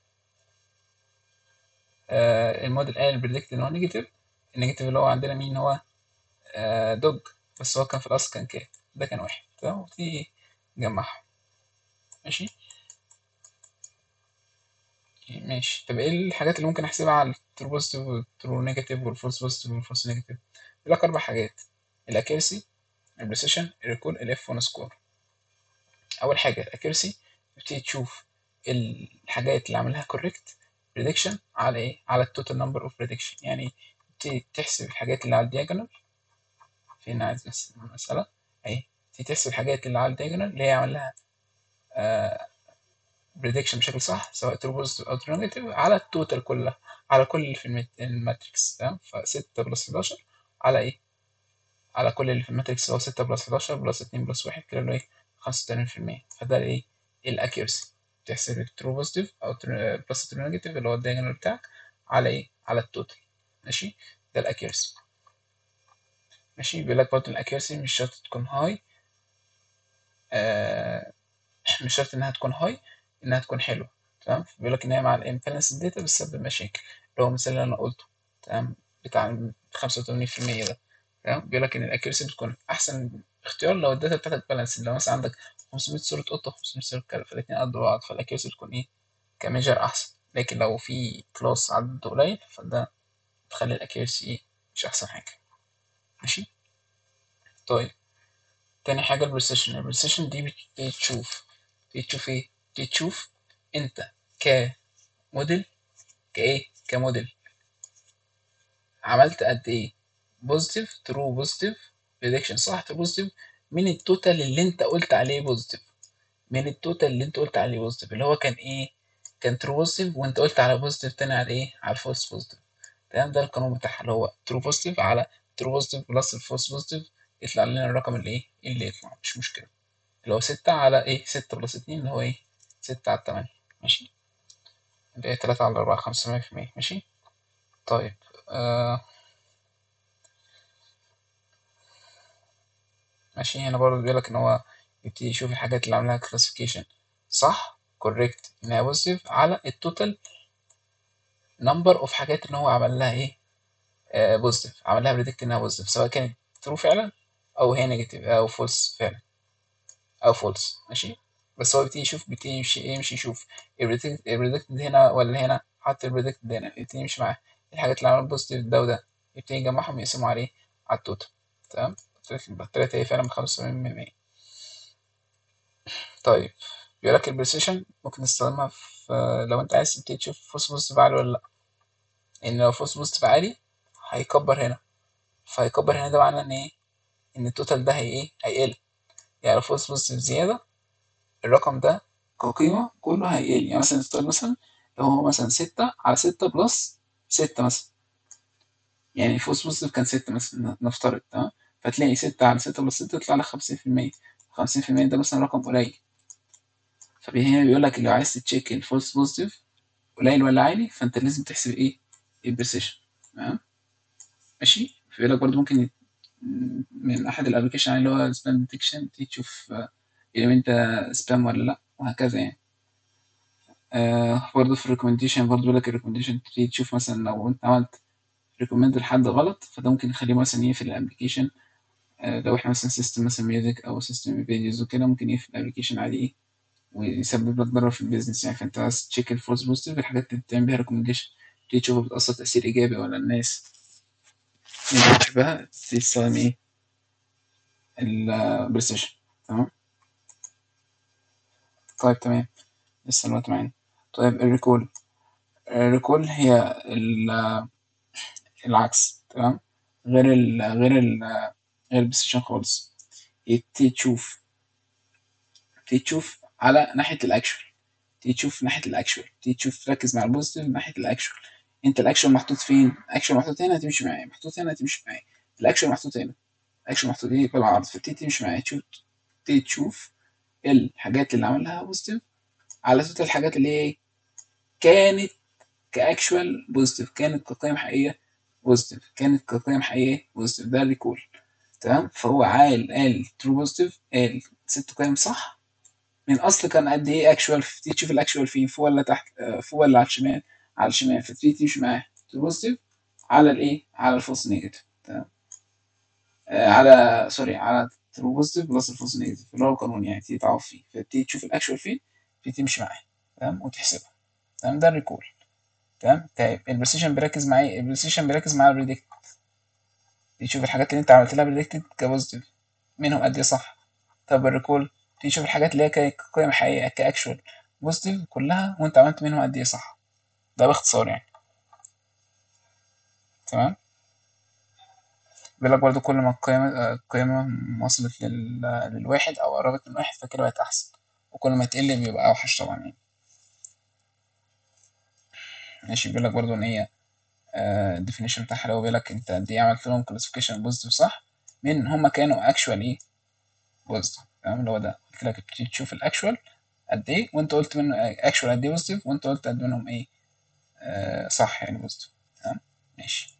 آه الموديل قال بريدكت ان هو نيجاتيف النيجاتيف اللي هو عندنا مين هو آه دوج بس هو كان في الاصل كان كات ده كان واحد تمام وتيجي نجمعهم ماشي ماشي طب ايه الحاجات اللي ممكن احسبها على الترو بوزيتيف والترو نيجاتيف والفولس بوزيتيف والفولس نيجاتيف يقول لك اربع حاجات الاكيرسي البريسيشن الريكول الاف 1 سكور اول حاجه الاكيرسي تبتدي تشوف الحاجات اللي عملها كوريكت بريدكشن على ايه على التوتال نمبر اوف بريدكشن يعني تبتدي تحسب الحاجات اللي على الدياجونال فين عايز بس المساله اهي تبتدي تحسب الحاجات اللي على الدياجونال اللي هي عمل لها بريدكشن بشكل صح سواء ترو بوزيتيف او ترو نيجاتيف على التوتال كلها على كل اللي في الماتريكس تمام ف 6 بلس 11 على ايه على كل اللي في الماتريكس هو 6 بلس 11 بلس 2 بلس 1 كده اللي هو ايه 85% فده ايه الاكيرسي تحسب الترو بوزيتيف او بلس ترو نيجاتيف اللي هو الدايجونال بتاعك على ايه على التوتال ماشي ده الاكيرسي ماشي بيقول لك برضه الاكيرسي مش شرط تكون هاي آه مش شرط انها تكون هاي انها تكون حلوه تمام بيقول لك ان هي مع الامبالانس الداتا بتسبب مشاكل اللي هو المثال اللي انا قلته تمام بتاع 85% ده تمام بيقول لك ان الاكيرسي بتكون احسن اختيار لو الداتا بتاعتك بالانس لو مثلا عندك 500 صوره قطه و500 صوره كلب فالاثنين قد بعض فالاكيرسي بتكون ايه كميجر احسن لكن لو في كلاس عدده قليل فده تخلي الاكيرسي ايه مش احسن حاجه ماشي طيب تاني حاجه البريسيشن البريسيشن دي بتبتدي تشوف بتبتدي تشوف ايه بتبتدي تشوف انت كموديل كايه كموديل عملت قد ايه بوزيتيف ترو بوزيتيف بريدكشن صح ترو بوزيتيف من التوتال اللي انت قلت عليه بوزيتيف من التوتال اللي انت قلت عليه بوزيتيف اللي هو كان ايه كان ترو بوزيتيف وانت قلت على بوزيتيف تاني على ايه على الفولس بوزيتيف تمام ده القانون بتاعها اللي هو ترو بوزيتيف على ترو بوزيتيف بلس الفولس بوزيتيف يطلع لنا الرقم اللي ايه اللي يطلع مش مشكله اللي هو ستة على ايه ستة بلس اتنين اللي هو ايه ستة على تمانية ماشي اللي هي تلاتة على أربعة خمسة في المية ماشي طيب آه ماشي هنا برضه بيقولك إن هو يبتدي يشوف الحاجات اللي عاملاها كلاسيفيكيشن صح كوريكت إنها بوزيتيف على التوتال نمبر أوف حاجات إن هو عمل لها إيه آه بوزيتيف عمل لها بريدكت إنها بوزيتيف سواء كانت ترو فعلا أو هي نيجاتيف أو فولس فعلا أو فولس ماشي بس هو بيبتدي يشوف بيبتدي يمشي يمشي يشوف البريدكت هنا ولا هنا حط البريدكت هنا يبتدي يمشي معاه الحاجات اللي عملت بوزيتيف ده وده يبتدي يجمعهم ويقسموا عليه على التوتال تمام طلعت هي فعلا بخمسة وسبعين من مية طيب بيقول لك البريسيشن ممكن نستخدمها في لو انت عايز تبتدي تشوف فوس بوزيتيف عالي ولا لأ ان لو فوس بوزيتيف عالي هيكبر هنا فهيكبر هنا ده معناه ان ايه ان التوتال ده هي ايه هيقل يعني لو فوس بوزيتيف زيادة الرقم ده كقيمة كله هيقل يعني مثلا نفترض مثلا لو هو مثلا ستة على ستة بلس ستة مثلا يعني فوس بوزيتيف كان ستة مثلا نفترض تمام فتلاقي ستة على ستة بلس ستة يطلع لك خمسين في المية خمسين في المية ده مثلا رقم قليل فهنا بيقول لك لو عايز تتشيك الفولس بوزيتيف قليل ولا عالي فانت لازم تحسب ايه البريسيشن تمام ماشي فيقول لك برضه ممكن من احد الابلكيشن اللي هو سبام ديتكشن تشوف لو انت سبام ولا لا وهكذا يعني آه برضه في الريكومنديشن برضه بيقول لك الريكومنديشن تبتدي تشوف مثلا لو انت عملت ريكومند لحد غلط فده ممكن يخليه مثلا يقفل الابلكيشن آه، لو احنا مثلا سيستم مثلا ميوزك او سيستم فيديوز وكده ممكن يقفل الابلكيشن عادي ايه ويسبب لك ضرر في البيزنس يعني فانت عايز تشيك الفولس بوزيتيف الحاجات اللي بتعمل بيها ريكومنديشن تيجي تشوفها بتأثر تأثير إيجابي ولا الناس اللي انت بتحبها تستخدم ايه البريسيشن تمام طيب تمام لسه الوقت معانا طيب الريكول الريكول هي ال- العكس تمام غير ال غير ال غير البريسيشن خالص تيجي تشوف تيجي تشوف على ناحية الأكشوال تيجي تشوف ناحية الأكشوال تيجي تشوف تركز مع البوزيتيف ناحية الأكشوال انت الأكشوال محطوط فين؟ الأكشوال محطوط هنا هتمشي معايا محطوط هنا هتمشي معايا الأكشوال محطوط هنا الأكشوال محطوط ايه بالعرض فتبتدي تمشي معايا تشوف تبتدي تشوف الحاجات اللي عملها بوزيتيف على توتال الحاجات اللي هي كانت كاكشوال بوزيتيف كانت كقيم حقيقيه بوزيتيف كانت كقيم حقيقيه بوزيتيف ده الريكول تمام فهو عال قال ترو بوزيتيف قال ست قيم صح من اصل كان قد ايه اكشوال فتبتدي تشوف الاكشوال فين فوق ولا تحت آه، فوق ولا على الشمال على الشمال فتبتدي تمشي معاه ترو بوزيتيف على الايه على الفولس نيجاتيف تمام آه، على سوري على ترو بوزيتيف بلس الفولس نيجاتيف اللي هو القانون يعني تبتدي تعوض فيه فتبتدي تشوف الاكشوال فين تبتدي تمشي معاه تمام وتحسبها تمام ده الريكول تمام طيب البريسيشن بيركز مع ايه البريسيشن بيركز مع البريدكت تشوف الحاجات اللي انت عملت لها بريدكتد كبوزيتيف منهم قد ايه صح طب الريكول تشوف الحاجات اللي هي ك- كقيم حقيقيه كاكشوال بوزيتيف كلها وانت عملت منهم قد ايه صح ده باختصار يعني تمام بيقول لك برضو كل ما القيمة القيمة وصلت لل... للواحد أو قربت من واحد فكده بقت أحسن وكل ما تقل بيبقى أوحش طبعا يعني ماشي بيقول لك برضو إن هي الديفينيشن بتاعها لو بيقول لك أنت قد إيه عملت لهم كلاسيفيكيشن بوزيتيف صح من هما كانوا أكشوال إيه بوزيتيف تمام اللي هو ده قلت لك بتيجي تشوف الأكشوال قد إيه وأنت قلت منه أكشوال قد إيه بوزيتيف وأنت قلت قد منهم إيه آه صح يعني بوزيتيف تمام ماشي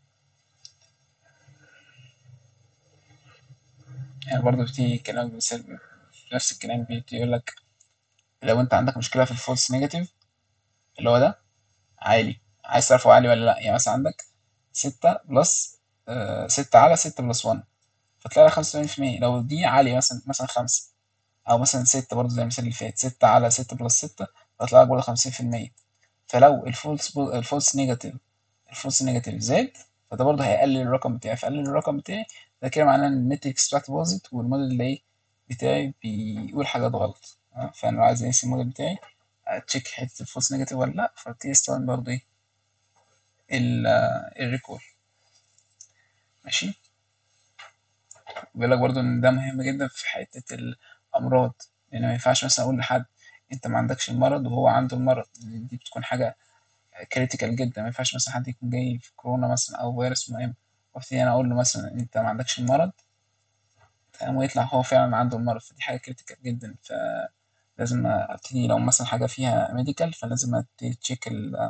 يعني برضه بتيجي كلام مثال نفس الكلام بيجي يقول لك لو انت عندك مشكله في الفولس نيجاتيف اللي هو ده عالي عايز تعرفه عالي ولا لا يعني مثلا عندك ستة بلس آه ستة على ستة بلس وان فتلاقي لك خمسة وسبعين في المية لو دي عالية مثلا مثلا خمسة أو مثلا ستة برضه زي المثال اللي فات ستة على ستة بلس ستة فتلاقي لك برضه خمسين في المية فلو الفولس الفولس نيجاتيف الفولس نيجاتيف زاد فده برضه هيقلل الرقم بتاعي فقلل الرقم بتاعي ده كده معناه ان الميتريكس بتاعتي باظت والموديل اللي ايه بتاعي بيقول حاجات غلط آه، فانا لو عايز اقيس الموديل بتاعي اتشيك حته الفولس نيجاتيف ولا لا فابتدي استخدم برضه ايه ال- آه، الريكول ماشي بيقول لك برضه ان ده مهم جدا في حته الامراض لان ما ينفعش مثلا اقول لحد انت ما عندكش المرض وهو عنده المرض دي بتكون حاجه كريتيكال جدا ما ينفعش مثلا حد يكون جاي في كورونا مثلا او فيروس مهم وابتدي انا اقول له مثلا انت ما عندكش المرض تمام ويطلع هو فعلا عنده المرض فدي حاجه كريتيكال جدا فلازم ابتدي لو مثلا حاجه فيها ميديكال فلازم ابتدي تشيك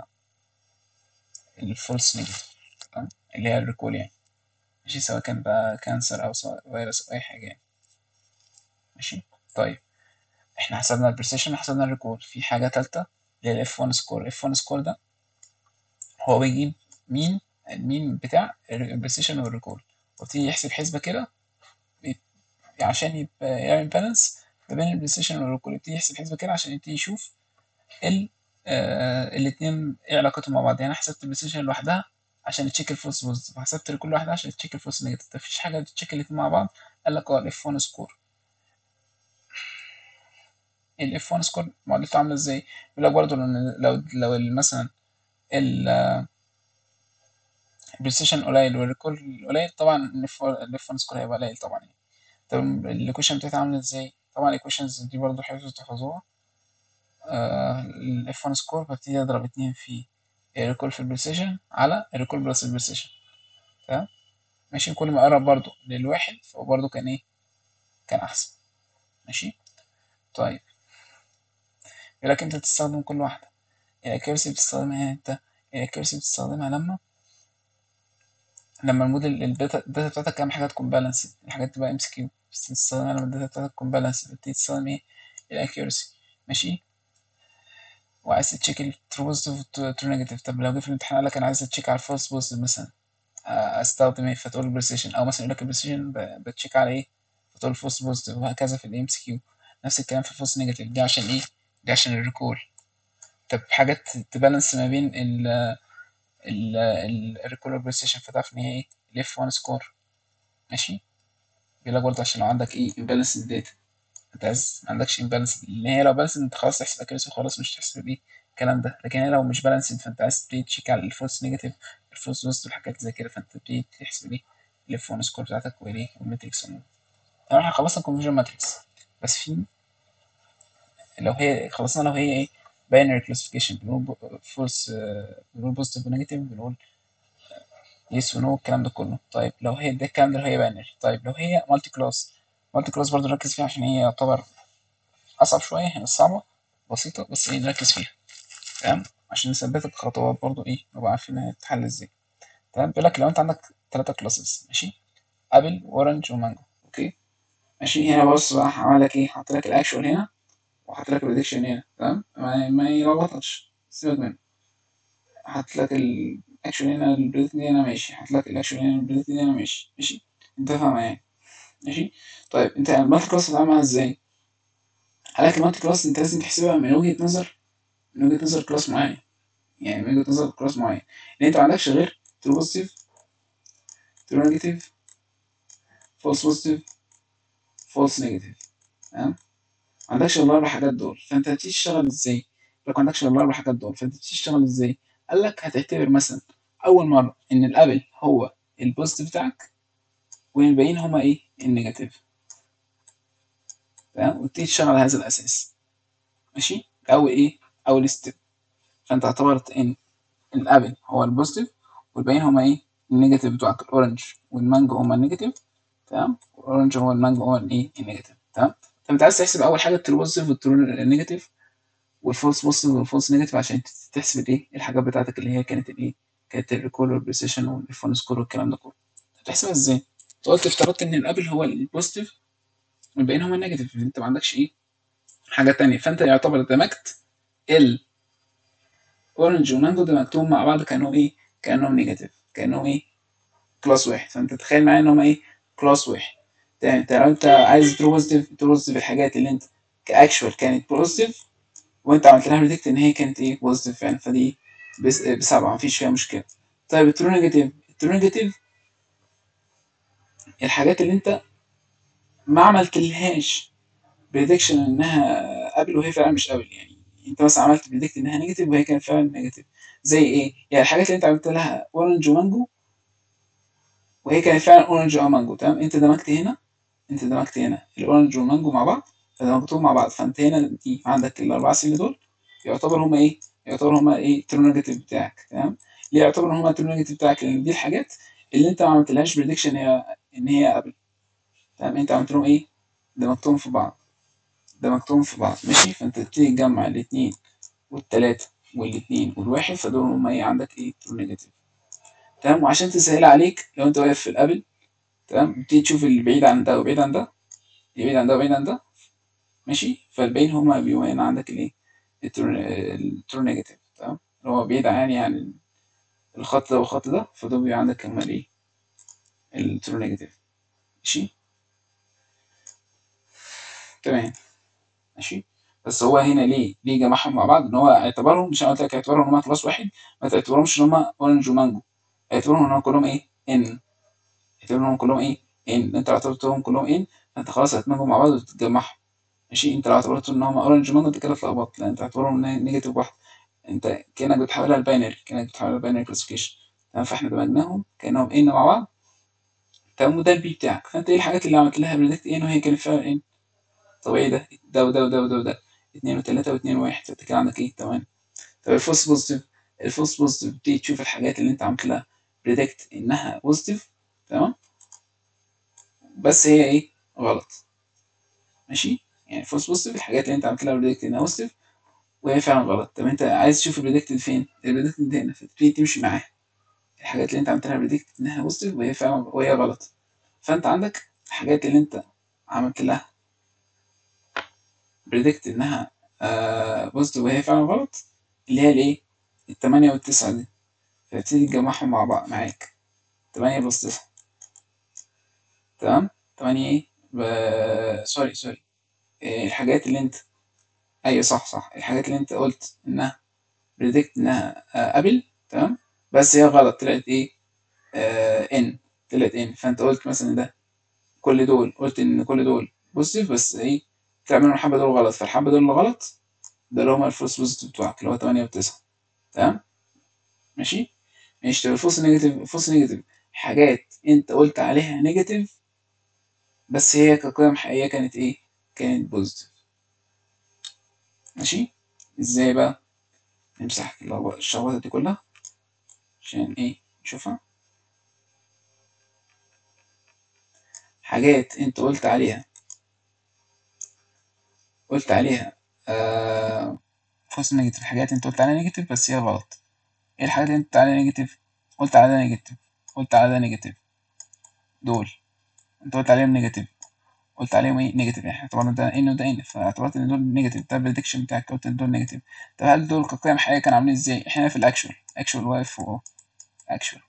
الفولس نيجاتيف تمام اللي هي الريكول يعني ماشي سواء كان بقى كانسر او سواء فيروس او اي حاجه يعني ماشي طيب احنا حسبنا البرسيشن حسبنا الريكول في حاجه تالتة اللي هي الاف 1 سكور الاف 1 سكور ده هو بيجيب مين المين بتاع البرسيشن والريكول وابتدي يحسب حسبه كده بي- عشان يبقى يعمل بالانس ما بين البرسيشن والريكول يبتدي يحسب حسبه كده عشان يبتدي يشوف ال آه الاتنين ايه علاقتهم مع بعض يعني انا حسبت البرسيشن لوحدها عشان تشيك الفولس بوزيتيف وحسبت الريكول لوحدها عشان تشيك الفولس نيجاتيف مفيش حاجه بتشيك الاتنين مع بعض قال لك اه الاف 1 سكور الاف 1 سكور معادلته عامله ازاي يقول لك برضه لو لو ال- مثلا البريسيشن قليل والريكول قليل طبعا الاف 1 سكور هيبقى قليل طبعا يعني طب الايكويشن بتاعتها عامله ازاي طبعا الايكويشنز دي برضه حفظوا تحفظوها الاف 1 سكور ببتدي اضرب اتنين في الريكول في البريسيشن على الريكول بلس البريسيشن تمام ماشي كل ما اقرب برضه للواحد فهو برضه كان ايه كان احسن ماشي طيب يقول لك انت تستخدم كل واحده الاكيرسي بتستخدمها امتى الاكيرسي بتستخدمها لما لما الموديل الداتا الداتا بتاعتك اهم حاجه تكون بالانس الحاجات تبقى ام سي كيو بس تستخدمها لما الداتا بتاعتك تكون بالانس بتبتدي تستخدم ايه الاكيرسي ماشي وعايز تشيك الترو بوزيتيف والترو نيجاتيف طب لو جه في الامتحان قال لك انا عايز اتشيك على الفولس بوزيتيف مثلا استخدم ايه فتقول البريسيشن او مثلا يقول لك البريسيشن بتشيك على ايه فتقول فولس بوزيتيف وهكذا في الام سي كيو نفس الكلام في الفولس نيجاتيف دي عشان ايه دي عشان الريكول طب حاجات تبالانس ما بين ال ال الريكول والبريسيشن فتعرف ان هي ايه الاف 1 سكور ماشي بيقول لك برضه عشان لو عندك ايه امبالانس الداتا انت عايز ما عندكش امبالانس لان هي لو بالانس انت خلاص تحسب اكيرسي وخلاص مش تحسب ايه الكلام ده لكن هي لو مش بالانس فانت عايز تبتدي تشيك على الفولس نيجاتيف الفولس بوزيتيف والحاجات زي كده فانت تبتدي تحسب ايه الاف 1 سكور بتاعتك والايه والماتريكس عموما طبعا احنا خلصنا الكونفرجن ماتريكس بس في لو هي خلصنا لو هي ايه باينري كلاسيفيكيشن بنقول فولس بنقول بوزيتيف ونيجاتيف بنقول يس ونو الكلام ده كله طيب لو هي ده الكلام ده لو هي باينري طيب لو هي مالتي كلاس مالتي كلاس برضه نركز فيها عشان هي يعتبر اصعب شويه هي مش صعبه بسيطه بس ايه نركز فيها تمام عشان نثبت الخطوات برضه ايه نبقى عارفين هي بتتحل ازاي تمام بيقول لك لو انت عندك ثلاثة كلاسز ماشي ابل واورنج ومانجو اوكي ماشي هنا بص بقى هعمل لك ايه حاطط لك الاكشوال هنا وحاطط لك البريدكشن هنا تمام ما, ما يلخبطكش سيبك منه حاطط لك الاكشوال هنا البريدكشن هنا ماشي حاطط لك الاكشوال هنا البريدكشن هنا ماشي ماشي انت فاهم معايا ماشي طيب انت المالتي كلاس هتتعامل معاها ازاي؟ قال لك المالتي كلاس انت لازم تحسبها من وجهة نظر من وجهة نظر كلاس معين يعني من وجهة نظر كلاس معين لان انت ما عندكش غير ترو بوزيتيف ترو نيجاتيف فولس بوزيتيف فولس نيجاتيف تمام ما عندكش الا الاربع حاجات دول فانت هتيجي تشتغل ازاي؟ لو ما عندكش الا الاربع حاجات دول فانت هتيجي تشتغل ازاي؟ قال لك هتعتبر مثلا اول مره ان الابل هو البوزيتيف بتاعك والباقيين هما ايه؟ النيجاتيف تمام وتبتدي تشتغل على هذا الاساس ماشي اول ايه اول ستيب فانت اعتبرت ان الابل هو البوزيتيف والباقيين هما ايه النيجاتيف بتوعك الاورنج والمانجو هما النيجاتيف تمام والاورنج هو المانجو هو الايه النيجاتيف تمام فانت عايز تحسب اول حاجه الترو بوزيتيف والترو نيجاتيف والفولس بوزيتيف والفولس نيجاتيف عشان تحسب الايه الحاجات بتاعتك اللي هي كانت الايه كانت الريكول والبريسيشن والفون سكور والكلام ده كله هتحسبها ازاي؟ قلت افترضت ان الابل هو البوزيتيف والباقيين هما النيجاتيف انت ما عندكش ايه حاجه تانية فانت يعتبر دمجت ال اورنج ومانجو دمجتهم مع بعض كانوا ايه كانهم نيجاتيف كانهم ايه كلاس واحد فانت تخيل معايا ان هما ايه كلاس واحد تمام انت لو انت عايز ترو بوزيتيف ترو بوزيتيف الحاجات اللي انت كاكشوال كانت بوزيتيف وانت عملت لها بريدكت ان هي كانت ايه بوزيتيف فعلا فدي بس بسبعه مفيش فيها مشكله طيب الترو نيجاتيف الترو نيجاتيف الحاجات اللي انت ما عملتلهاش بريدكشن انها قبل وهي فعلا مش قبل يعني انت مثلا عملت بريدكت انها نيجاتيف وهي كانت فعلا نيجاتيف زي ايه؟ يعني الحاجات اللي انت عملت لها اورنج ومانجو وهي كانت فعلا اورنج او مانجو تمام انت دمجت هنا انت دمجت هنا الاورنج والمانجو مع بعض فدمجتهم مع بعض فانت هنا دي عندك الاربعه سن دول يعتبر هما ايه؟ يعتبر هما ايه؟ ترو نيجاتيف بتاعك تمام؟ ليه يعتبر هما ترو نيجاتيف بتاعك؟ لان دي الحاجات اللي انت ما عملتلهاش بريدكشن هي ان هي قبل تمام انت عملت لهم ايه؟ دمجتهم في بعض دمجتهم في بعض ماشي فانت تبتدي تجمع الاثنين والتلاتة والاثنين والواحد فدول هما ايه عندك ايه ترو نيجاتيف تمام وعشان تسهل عليك لو انت واقف في الابل تمام تبتدي تشوف اللي بعيد عن ده وبعيد عن ده اللي بعيد عن ده وبعيد عن ده ماشي فالباقيين هما بيبقوا هنا عندك الايه الترو نيجاتيف تمام اللي هو بعيد يعني عن الخط ده والخط ده فدول بيبقى عندك هما الايه الترو نيجاتيف ماشي تمام ماشي بس هو هنا ليه ليه جمعهم مع بعض ان هو اعتبرهم مش انا قلت لك اعتبرهم ان هم كلاس واحد ما تعتبرهمش ان هم اورنج ومانجو اعتبرهم ان هم كلهم ايه ان اعتبرهم ان هم كلهم ايه ان انت لو اعتبرتهم كلهم ان فانت خلاص هتدمجهم مع بعض وتتجمعهم ماشي انت لو اعتبرت ان هم اورنج ومانجو انت كده اتلخبطت لان انت اعتبرهم نيجاتيف واحد انت كانك بتحولها لباينري كانك بتحولها لباينري كلاسيفيكيشن تمام فاحنا دمجناهم كانهم ان مع بعض تمام وده البي بتاعك فانت ايه الحاجات اللي عملت لها بريدكت ان وهي كانت فعلا ان طبيعي ده ده وده وده وده وده اتنين وتلاتة واتنين وواحد فانت كده عندك ايه تمام طب الفولس بوزيتيف الفولس بوزيتيف بتيجي تشوف الحاجات اللي انت عملت لها بريدكت انها بوزيتيف تمام بس هي ايه غلط ماشي يعني الفولس بوزيتيف الحاجات اللي انت عملت لها بريدكت انها بوزيتيف وهي فعلا غلط طب انت عايز تشوف البريدكت فين البريدكت هنا فتبتدي تمشي معاها الحاجات اللي انت عملت لها بريدكت انها بوزيتيف وهي فعلا وهي غلط فانت عندك الحاجات اللي انت عملت لها بريدكت انها بوزيتيف وهي فعلا غلط اللي هي الايه التمانية والتسعة دي فتبتدي تجمعهم مع بعض معاك تمانية بلس تسعة تمام تمانية ايه ب... سوري سوري إيه الحاجات اللي انت ايوه صح صح الحاجات اللي انت قلت انها بريدكت انها ابل تمام بس هي غلط طلعت ايه آه ان طلعت ان فانت قلت مثلا ده كل دول قلت ان كل دول بوزيتيف بس ايه طلع منهم الحبه دول غلط فالحبه دول اللي غلط ده اللي هما الفولس بوزيتيف بتوعك اللي هو 8 و9 تمام ماشي ماشي طب الفولس نيجاتيف الفولس نيجاتيف حاجات انت قلت عليها نيجاتيف بس هي كقيم حقيقيه كانت ايه كانت بوزيتيف ماشي ازاي بقى نمسح الشغلات دي كلها عشان ايه نشوفها حاجات انت قلت عليها قلت عليها آه فولس نيجاتيف حاجات انت قلت عليها نيجاتيف بس هي غلط ايه الحاجات اللي انت قلت عليها نيجاتيف قلت على ده نيجاتيف قلت على ده نيجاتيف دول انت قلت عليهم نيجاتيف قلت عليهم ايه نيجاتيف يعني اعتبرنا ده ان وده ان فاعتبرت ان دول نيجاتيف ده البريدكشن بتاعك قلت ان دول نيجاتيف طب هل دول كقيم حقيقيه كانوا عاملين ازاي احنا في الاكشوال اكشوال واقف فوق اكشوال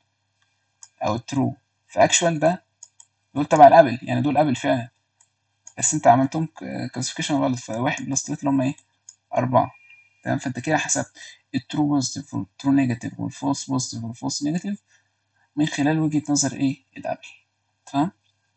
او ترو في اكشوال ده دول تبع الابل يعني دول ابل فعلا بس انت عملتهم كلاسيفيكيشن غلط فواحد بلس تلاتة اللي هم ايه أربعة تمام فانت كده حسبت الترو بوزيتيف والترو نيجاتيف والفولس بوزيتيف والفولس نيجاتيف من خلال وجهة نظر ايه الابل تمام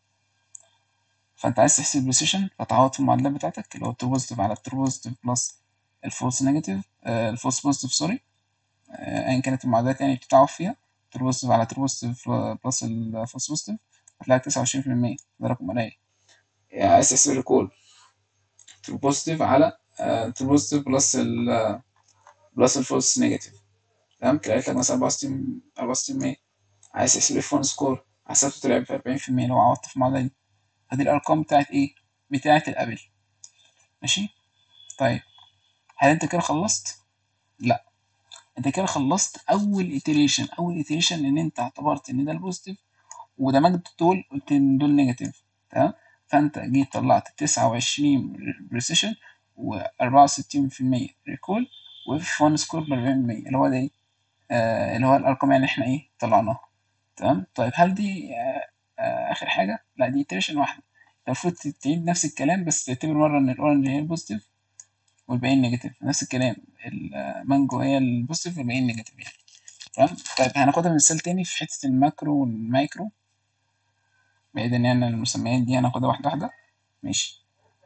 فانت عايز تحسب البريسيشن فتعوض في المعادلات بتاعتك اللي هو الترو بوزيتيف على الترو بوزيتيف بلس الفولس نيجاتيف آه الفولس بوزيتيف سوري ايا كانت المعادلات يعني بتتعوض فيها ترو بوزيتيف على ترو بوزيتيف بلس الفولس بوزيتيف هتلاقي تسعة وعشرين في المية ده رقم قليل يعني عايز تحسب الريكول ترو بوزيتيف على ترو بوزيتيف بلس ال بلس الفولس نيجاتيف تمام كده قالت لك مثلا 64 64 عايز تحسب الفون سكور حسبته طلع ب 40% لو عوضت في المعادلة دي فدي الأرقام بتاعت إيه؟ بتاعت الأبل ماشي؟ طيب هل أنت كده خلصت؟ لأ أنت كده خلصت أول إيتريشن أول إيتريشن إن أنت اعتبرت إن ده البوزيتيف ودمجت دول قلت إن دول نيجاتيف تمام؟ فأنت جيت طلعت 29 بريسيشن و64% ريكول وفون سكور ب 40% اللي هو ده إيه؟ آه اللي هو الأرقام يعني إحنا إيه طلعناها تمام؟ طيب هل دي آه آه اخر حاجه لا دي iteration واحده المفروض تعيد نفس الكلام بس تعتبر مره ان الاورنج هي البوزيتيف والباقيين نيجاتيف نفس الكلام المانجو هي البوزيتيف والباقيين نيجاتيف يعني تمام طيب هناخدها مثال تاني في حته الماكرو والمايكرو بعيدا يعني عن المسميات دي هناخدها واحده واحده ماشي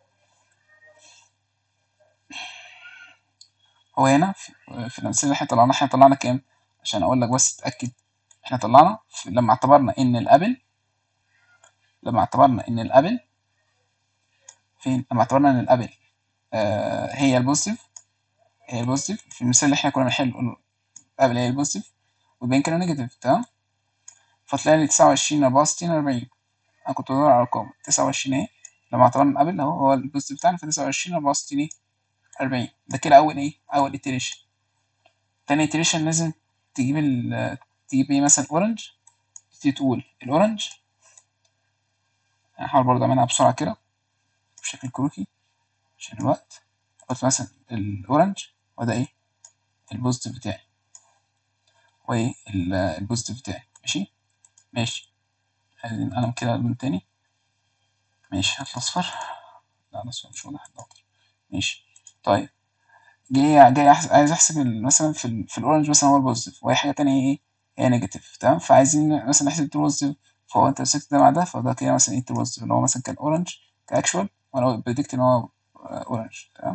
هو هنا في, في الامثله اللي احنا طلعناها احنا طلعنا كام عشان اقول لك بس تتاكد احنا طلعنا لما اعتبرنا ان الابل لما اعتبرنا ان الابل فين لما اعتبرنا ان الابل آه هي البوزيتيف هي البوزيتيف في المثال اللي احنا كنا بنحل الابل هي البوزيتيف والباقيين كانوا نيجاتيف تمام فتلاقي لي 29 64 40 انا كنت بدور على ارقام 29 اهي لما اعتبرنا الابل اهو هو البوزيتيف بتاعنا ف 29 64 ايه 40 ده كده اول ايه اول iteration تاني iteration لازم تجيب ال تجيب ايه مثلا اورنج تبتدي تقول الاورنج هحاول برضه اعملها بسرعة كده بشكل كروكي عشان الوقت قلت مثلا الاورنج وده ايه البوزيتيف بتاعي وايه البوزيتيف بتاعي ماشي ماشي القلم كده من تاني ماشي هات الاصفر لا الاصفر مش واضح الدكتور ماشي طيب جاي جاي عايز احسب مثلا في, ال في الاورنج مثلا هو البوزيتيف واي حاجه تانية ايه هي نيجاتيف تمام فعايزين مثلا نحسب البوزيتيف فهو انت مسكت ده مع ده فده كده مثلا ايه البوزيتيف اللي هو مثلا كان اورنج كاكشوال وانا بريدكت ان هو اورنج تمام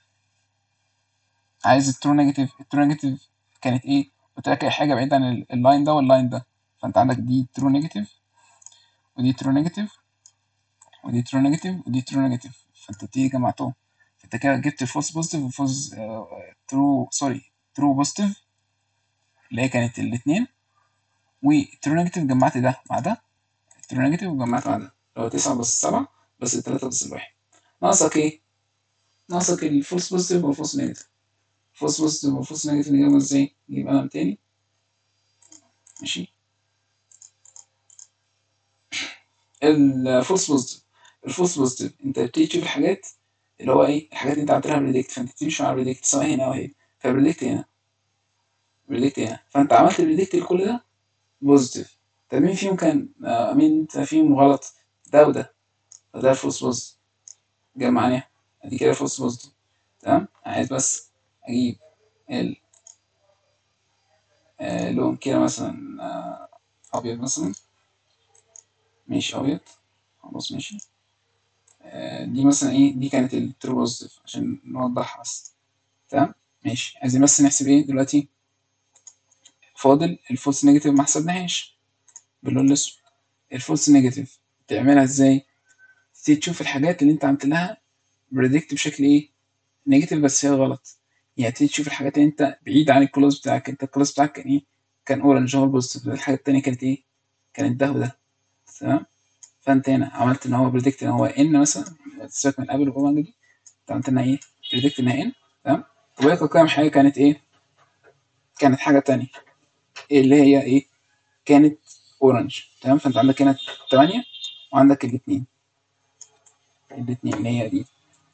عايز الترو نيجاتيف الترو نيجاتيف كانت ايه قلت لك اي حاجه بعيد عن اللاين ده واللاين ده فانت عندك دي ترو نيجاتيف ودي ترو نيجاتيف ودي ترو نيجاتيف ودي ترو نيجاتيف فانت تيجي جمعتهم فانت كده جبت الفولس بوزيتيف والفولس ترو سوري ترو بوزيتيف اللي هي كانت الاثنين والترو نيجاتيف جمعت ده مع ده الترو نيجاتيف وجمعت مع ده اللي هو 9 بلس 7 بلس 3 بلس الواحد ناقصك ايه؟ ناقصك الفولس بوزيتيف والفولس نيجاتيف الفولس بوزيتيف والفولس نيجاتيف نجيبهم ازاي؟ نجيب قلم تاني ماشي الفولس بوزيتيف الفولس بوزيتيف انت بتيجي تشوف الحاجات اللي هو ايه الحاجات اللي انت عملت لها بريدكت فانت تمشي مع بريدكت سواء هنا او هنا فبريدكت هنا بريدكت هنا فانت عملت بريدكت لكل ده بوزيتيف طب مين فيهم كان آه مين فيهم غلط ده وده فده الفولس بوز جمعناها ادي كده الفولس بوز تمام عايز بس اجيب ال آه لون كده مثلا آه ابيض مثلا ماشي ابيض خلاص ماشي آه دي مثلا ايه دي كانت الترو بوزيتيف عشان نوضحها بس تمام ماشي عايزين بس نحسب ايه دلوقتي فاضل الفولس نيجاتيف ما حسبناهاش باللون الاسود الفولس نيجاتيف تعملها ازاي تبتدي تشوف الحاجات اللي انت عملت لها بريدكت بشكل ايه نيجاتيف بس هي غلط يعني تبتدي تشوف الحاجات اللي انت بعيد عن الكلاس بتاعك انت الكلاس بتاعك كان ايه كان اورنج هو البوزيتيف الحاجه التانية كانت ايه كانت ده وده تمام فانت هنا عملت ان هو بريدكت ان هو ان مثلا سيبك من الابل والاوميجا دي انت عملت انها ايه بريدكت انها ان تمام وبقية القيم حاجه كانت ايه كانت حاجه تانية اللي هي ايه كانت اورنج تمام فانت عندك هنا 8 وعندك الاثنين الاثنين اللي هي دي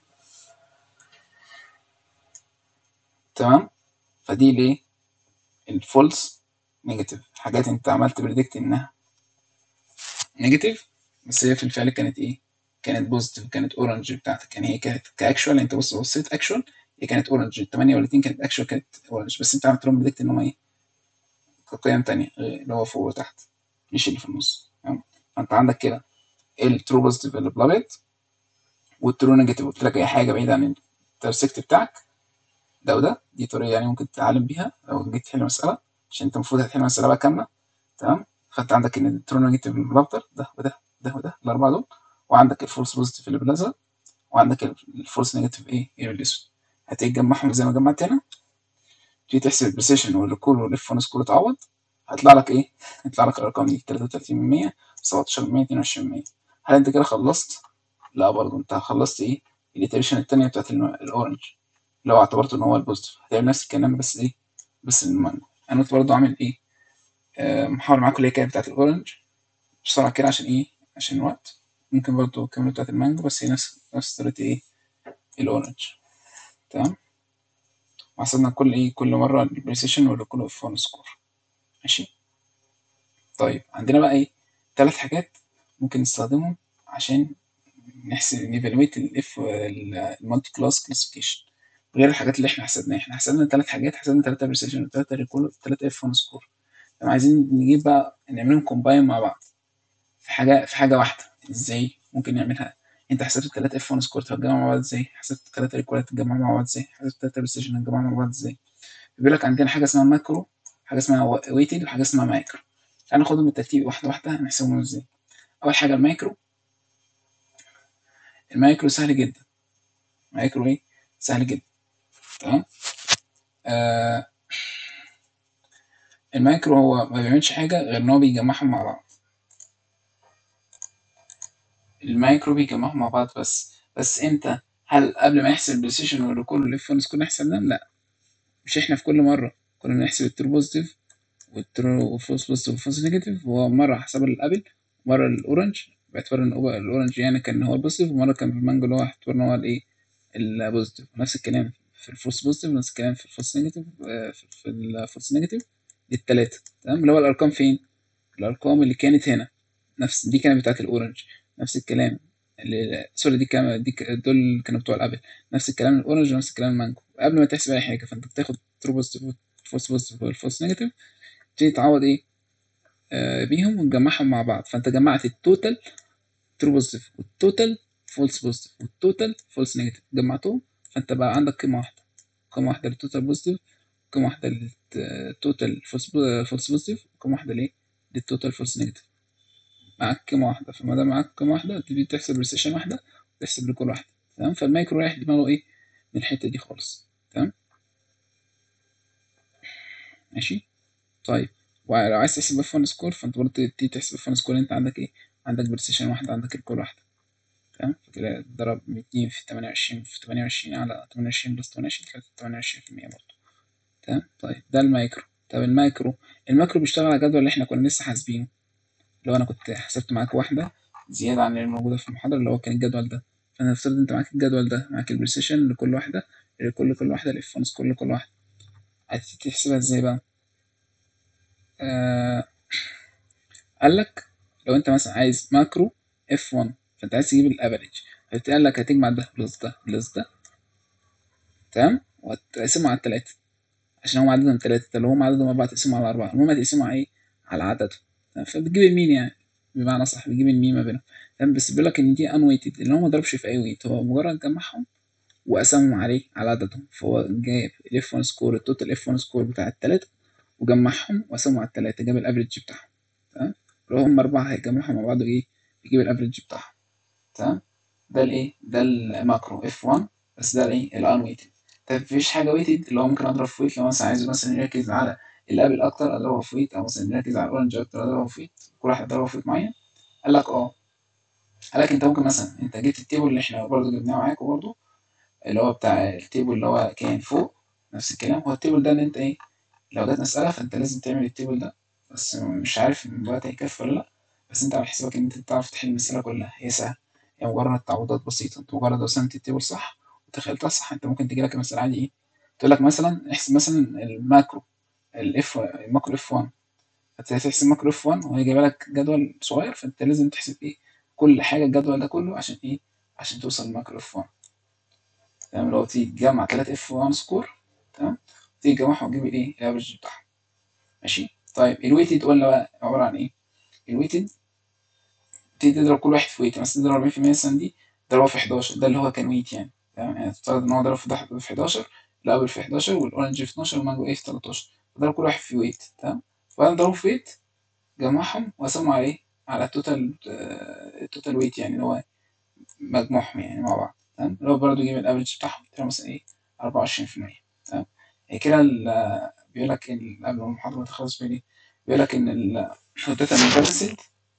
تمام فدي ليه الفولس نيجاتيف حاجات انت عملت بريدكت انها نيجاتيف بس هي في الفعل كانت ايه كانت بوزيتيف كانت اورنج بتاعتك يعني هي كانت كاكشوال انت بص بصيت اكشوال هي كانت اورنج الثمانية والاثنين كانت اكشوال كانت اورنج بس انت عملت لهم بريدكت ان هم ايه كقيم تانية اللي هو فوق وتحت مش اللي في النص تمام فانت عندك كده الترو بوزيتيف اللي بالابيض والترو نيجاتيف قلت لك اي حاجه بعيده عن الترسكت بتاعك ده وده دي طريقه يعني ممكن تتعلم بيها لو جيت تحل مساله عشان انت المفروض هتحل مساله بقى كامله تمام فانت عندك ان الترو نيجاتيف اللي بالاخضر ده وده ده وده الاربعه دول وعندك الفولس بوزيتيف اللي بالازرق وعندك الفولس نيجاتيف ايه اللي بالاسود هتيجي تجمعهم زي ما جمعت هنا تيجي تحسب البريسيشن والريكول والاف ونس كله تعوض هيطلع لك ايه؟ هيطلع لك الارقام دي 33 من 100 17 من 100 22 من 100 هل انت كده خلصت؟ لا برضه انت خلصت ايه؟ الاتريشن التانية بتاعت الاورنج لو اعتبرته ان هو البوزيتيف هتعمل نفس الكلام بس ايه؟ بس المانجو انا كنت برضه عامل ايه؟ آه محاول معاكم اللي هي كانت بتاعت الاورنج بسرعة كده عشان ايه؟ عشان الوقت ممكن برضه كملوا بتاعت المانجو بس هي نفس نفس طريقة ايه؟ الاورنج تمام؟ وحسبنا كل ايه؟ كل مرة البريسيشن والريكول اف 1 سكور ماشي طيب عندنا بقى ايه ثلاث حاجات ممكن نستخدمهم عشان نحسب نيفالويت الاف المالتي كلاس كلاسيفيكيشن غير الحاجات اللي احنا حسبناها احنا حسبنا ثلاث حاجات حسبنا ثلاثه بريسيشن وثلاثه ريكول وثلاثه اف 1 سكور طب عايزين نجيب بقى نعملهم كومباين مع بعض في حاجه في حاجه واحده ازاي ممكن نعملها انت حسبت الثلاثه اف 1 سكور هتجمعوا مع بعض ازاي حسبت الثلاثه ريكول هتجمعوا مع بعض ازاي حسبت الثلاثه بريسيشن هتجمعوا مع بعض ازاي بيقول لك عندنا حاجه اسمها ماكرو حاجه اسمها ويتد وحاجه اسمها مايكرو هناخدهم بالترتيب واحده واحده هنحسبهم ازاي اول حاجه المايكرو المايكرو سهل جدا مايكرو ايه سهل جدا تمام آه المايكرو هو ما بيعملش حاجه غير ان هو بيجمعهم مع بعض المايكرو بيجمعهم مع بعض بس بس امتى هل قبل ما يحسب البريسيشن والريكول والليف ونس كنا نحسبهم لا مش احنا في كل مره كنا بنحسب الترو بوزيتيف والترو والفولس بوزيتيف والفولس نيجاتيف وهو مره حسب الابل ومره الاورنج باعتبار ان الاورنج يعني كان هو البوزيتيف ومره كان بالمانجو اللي هو باعتبار ان هو الايه البوزيتيف نفس الكلام في الفولس بوزيتيف نفس الكلام في الفولس نيجاتيف في الفولس نيجاتيف دي التلاته تمام اللي هو الارقام فين الارقام اللي كانت هنا نفس دي كانت بتاعت الاورنج نفس الكلام اللي سوري دي كان دي دول كانوا بتوع الابل نفس الكلام الاورنج ونفس الكلام المانجو قبل ما تحسب اي حاجه فانت بتاخد ترو بوزيتيف والفولس بوزيتيف والفولس نيجاتيف تبتدي تعوض ايه آه بيهم وتجمعهم مع بعض فانت جمعت التوتال ترو بوزيتيف والتوتال فولس بوزيتيف والتوتال فولس نيجاتيف جمعتهم فانت بقى عندك قيمه واحده قيمه واحده للتوتال بوزيتيف قيمه واحده للتوتال فولس بوزيتيف وقيمه واحده ليه للتوتال فولس نيجاتيف معاك قيمه واحده فما دام معاك قيمه واحده تبتدي تحسب ريسيشن واحده وتحسب لكل واحده تمام فالمايكرو رايح دماغه ايه من الحته دي خالص تمام ماشي طيب ولو عايز تحسب اف 1 سكور فانت برضه تبتدي تحسب اف 1 سكور انت عندك ايه عندك بريسيشن واحده عندك الكور واحده تمام فكده ضرب 200 في 28 في 28 على 28 بلس 28 28% برضه تمام طيب ده المايكرو طب المايكرو الماكرو بيشتغل على الجدول اللي احنا كنا لسه حاسبينه لو انا كنت حسبت معاك واحده زياده عن اللي موجوده في المحاضره اللي هو كان الجدول ده فانا افترض انت معاك الجدول ده معاك البريسيشن لكل واحده لكل كل واحده الاف 1 سكور لكل واحده هتحسبها ازاي بقى آه قال لك لو انت مثلا عايز ماكرو اف 1 فانت عايز تجيب الافريج قال لك هتجمع ده بلس ده بلس ده تمام وتقسمه على التلاتة عشان هم عددهم تلاتة اللي هم عددهم أربعة تقسمه على أربعة المهم تقسمه على إيه؟ على عددهم تمام فبتجيب المين يعني بمعنى صح بتجيب المين ما بينهم تمام بس بيقول لك إن دي unweighted اللي هو ما ضربش في أي ويت هو مجرد جمعهم وقسمهم عليه على عددهم فهو جايب الاف 1 سكور التوتال اف 1 سكور بتاع التلاتة وجمعهم وقسمهم على التلاتة جاب الافريج بتاعهم تمام لو هم أربعة هيجمعهم مع بعض إيه يجيب الافريج بتاعهم تمام ده الإيه ده الماكرو اف 1 بس ده الإيه الانويتد طب مفيش حاجة ويتد اللي هو ممكن أضرب في ويت لو مثلا عايزه مثلا يركز على الابل أكتر أضربه في ويت أو مثلا يركز على الأورنج أكتر أضربه في ويت كل واحد أضربه في ويت معين قال لك أه قال لك أنت ممكن مثلا أنت جبت التيبل اللي إحنا برضه جبناه معاكم برضه اللي هو بتاع التيبل اللي هو كان فوق نفس الكلام هو التيبل ده إن أنت إيه لو جت مسألة فأنت لازم تعمل التيبل ده بس مش عارف الوقت هيكفي ولا لأ بس أنت على حسابك إن أنت تعرف تحل المسألة كلها هي سهلة هي مجرد تعويضات بسيطة أنت مجرد رسمت التيبل صح وتخيلتها صح أنت ممكن تجيلك المسألة عادي إيه تقول لك مثلا احسب مثلا الماكرو الاف الماكرو اف 1 هتحسب ماكرو اف 1 وهي جايبه لك جدول صغير فانت لازم تحسب ايه كل حاجه الجدول ده كله عشان ايه عشان توصل لماكرو اف 1 تمام لو تيجي تجمع 3 اف 1 سكور تمام تيجي تجمعهم وتجيب الايه الافرج بتاعهم ماشي طيب الويتد قلنا بقى عباره عن ايه الويتد تيجي تضرب كل واحد في ويت مثلا تضرب 40% مثلا دي تضربها في 11 ده اللي هو كان ويت يعني تمام يعني تفترض ان هو ضرب في 11 الابل في 11 والاورنج في 12 والمانجو ايه في 13 فضرب كل واحد في ويت تمام وبعدين ضربوا في ويت جمعهم وقسموا على ايه على التوتال التوتال ويت يعني اللي هو مجموعهم يعني مع بعض تمام اللي هو برضه يجيب الافريج بتاعهم تلاقي مثلا ايه 24% تمام هي كده بيقول لك قبل ما المحاضرة ما تخلص بيقول ايه بيقول لك ان الداتا مش بالانسد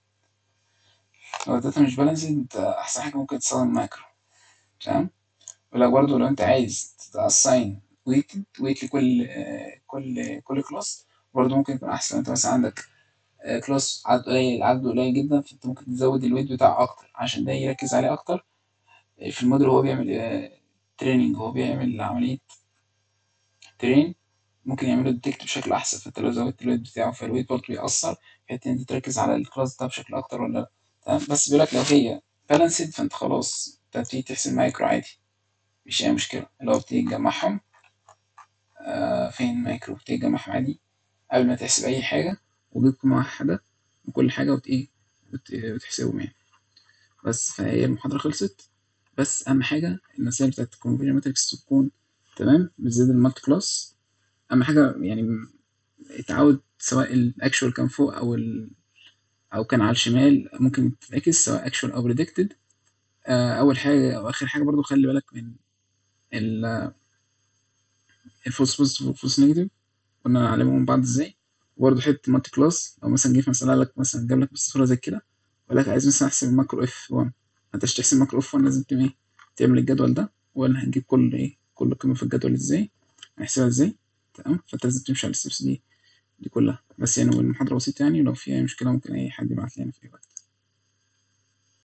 لو الداتا مش بالانسد احسن حاجة ممكن تستخدم ماكرو تمام يقول لك برضه لو انت عايز تاساين ويت ويت لكل كل كل كلاس برضه ممكن يكون احسن انت مثلا عندك كلاس عدد قليل عدد قليل جدا فانت ممكن تزود الويت بتاعه اكتر عشان ده يركز عليه اكتر في الموديل هو بيعمل تريننج هو بيعمل عملية ترين ممكن يعمله ديتكت بشكل احسن فانت لو زودت الويت بتاعه فالويت برضه بيأثر بحيث ان انت تركز على الكلاس ده بشكل اكتر ولا لا تمام بس بيقول لك لو هي بالانسد فانت خلاص انت بتيجي تحسب مايكرو عادي مش اي مشكلة لو بتيجي تجمعهم آه فين مايكرو بتيجي تجمعهم عادي قبل ما تحسب اي حاجة وجيب قيمة واحدة وكل حاجة وت ايه وتحسبهم يعني بس فهي المحاضرة خلصت بس أهم حاجة المسائل بتاعت الكونفيجن ماتريكس تكون تمام بالذات المالتي كلاس أهم حاجة يعني اتعود سواء الأكشوال كان فوق أو ال أو كان على الشمال ممكن تتعكس سواء أكشوال أو بريدكتد آه أول حاجة وآخر حاجة برضو خلي بالك من ال الفولس بوزيتيف والفولس نيجاتيف قلنا نعلمهم بعض ازاي وبرضه حته مالتي كلاس لو مثلا جه في مسألة لك مثلا جاب لك صورة زي كده وقال لك عايز مثلا احسب الماكرو اف 1 فانت عشان تحسب الماكرو اف 1 لازم تعمل ايه تعمل الجدول ده ولا هنجيب كل ايه كل قيمة في الجدول ازاي هنحسبها ازاي تمام فانت لازم تمشي على الستبس دي دي كلها بس يعني المحاضرة بسيطة يعني ولو في أي مشكلة ممكن أي حد يبعت لي أنا في أي وقت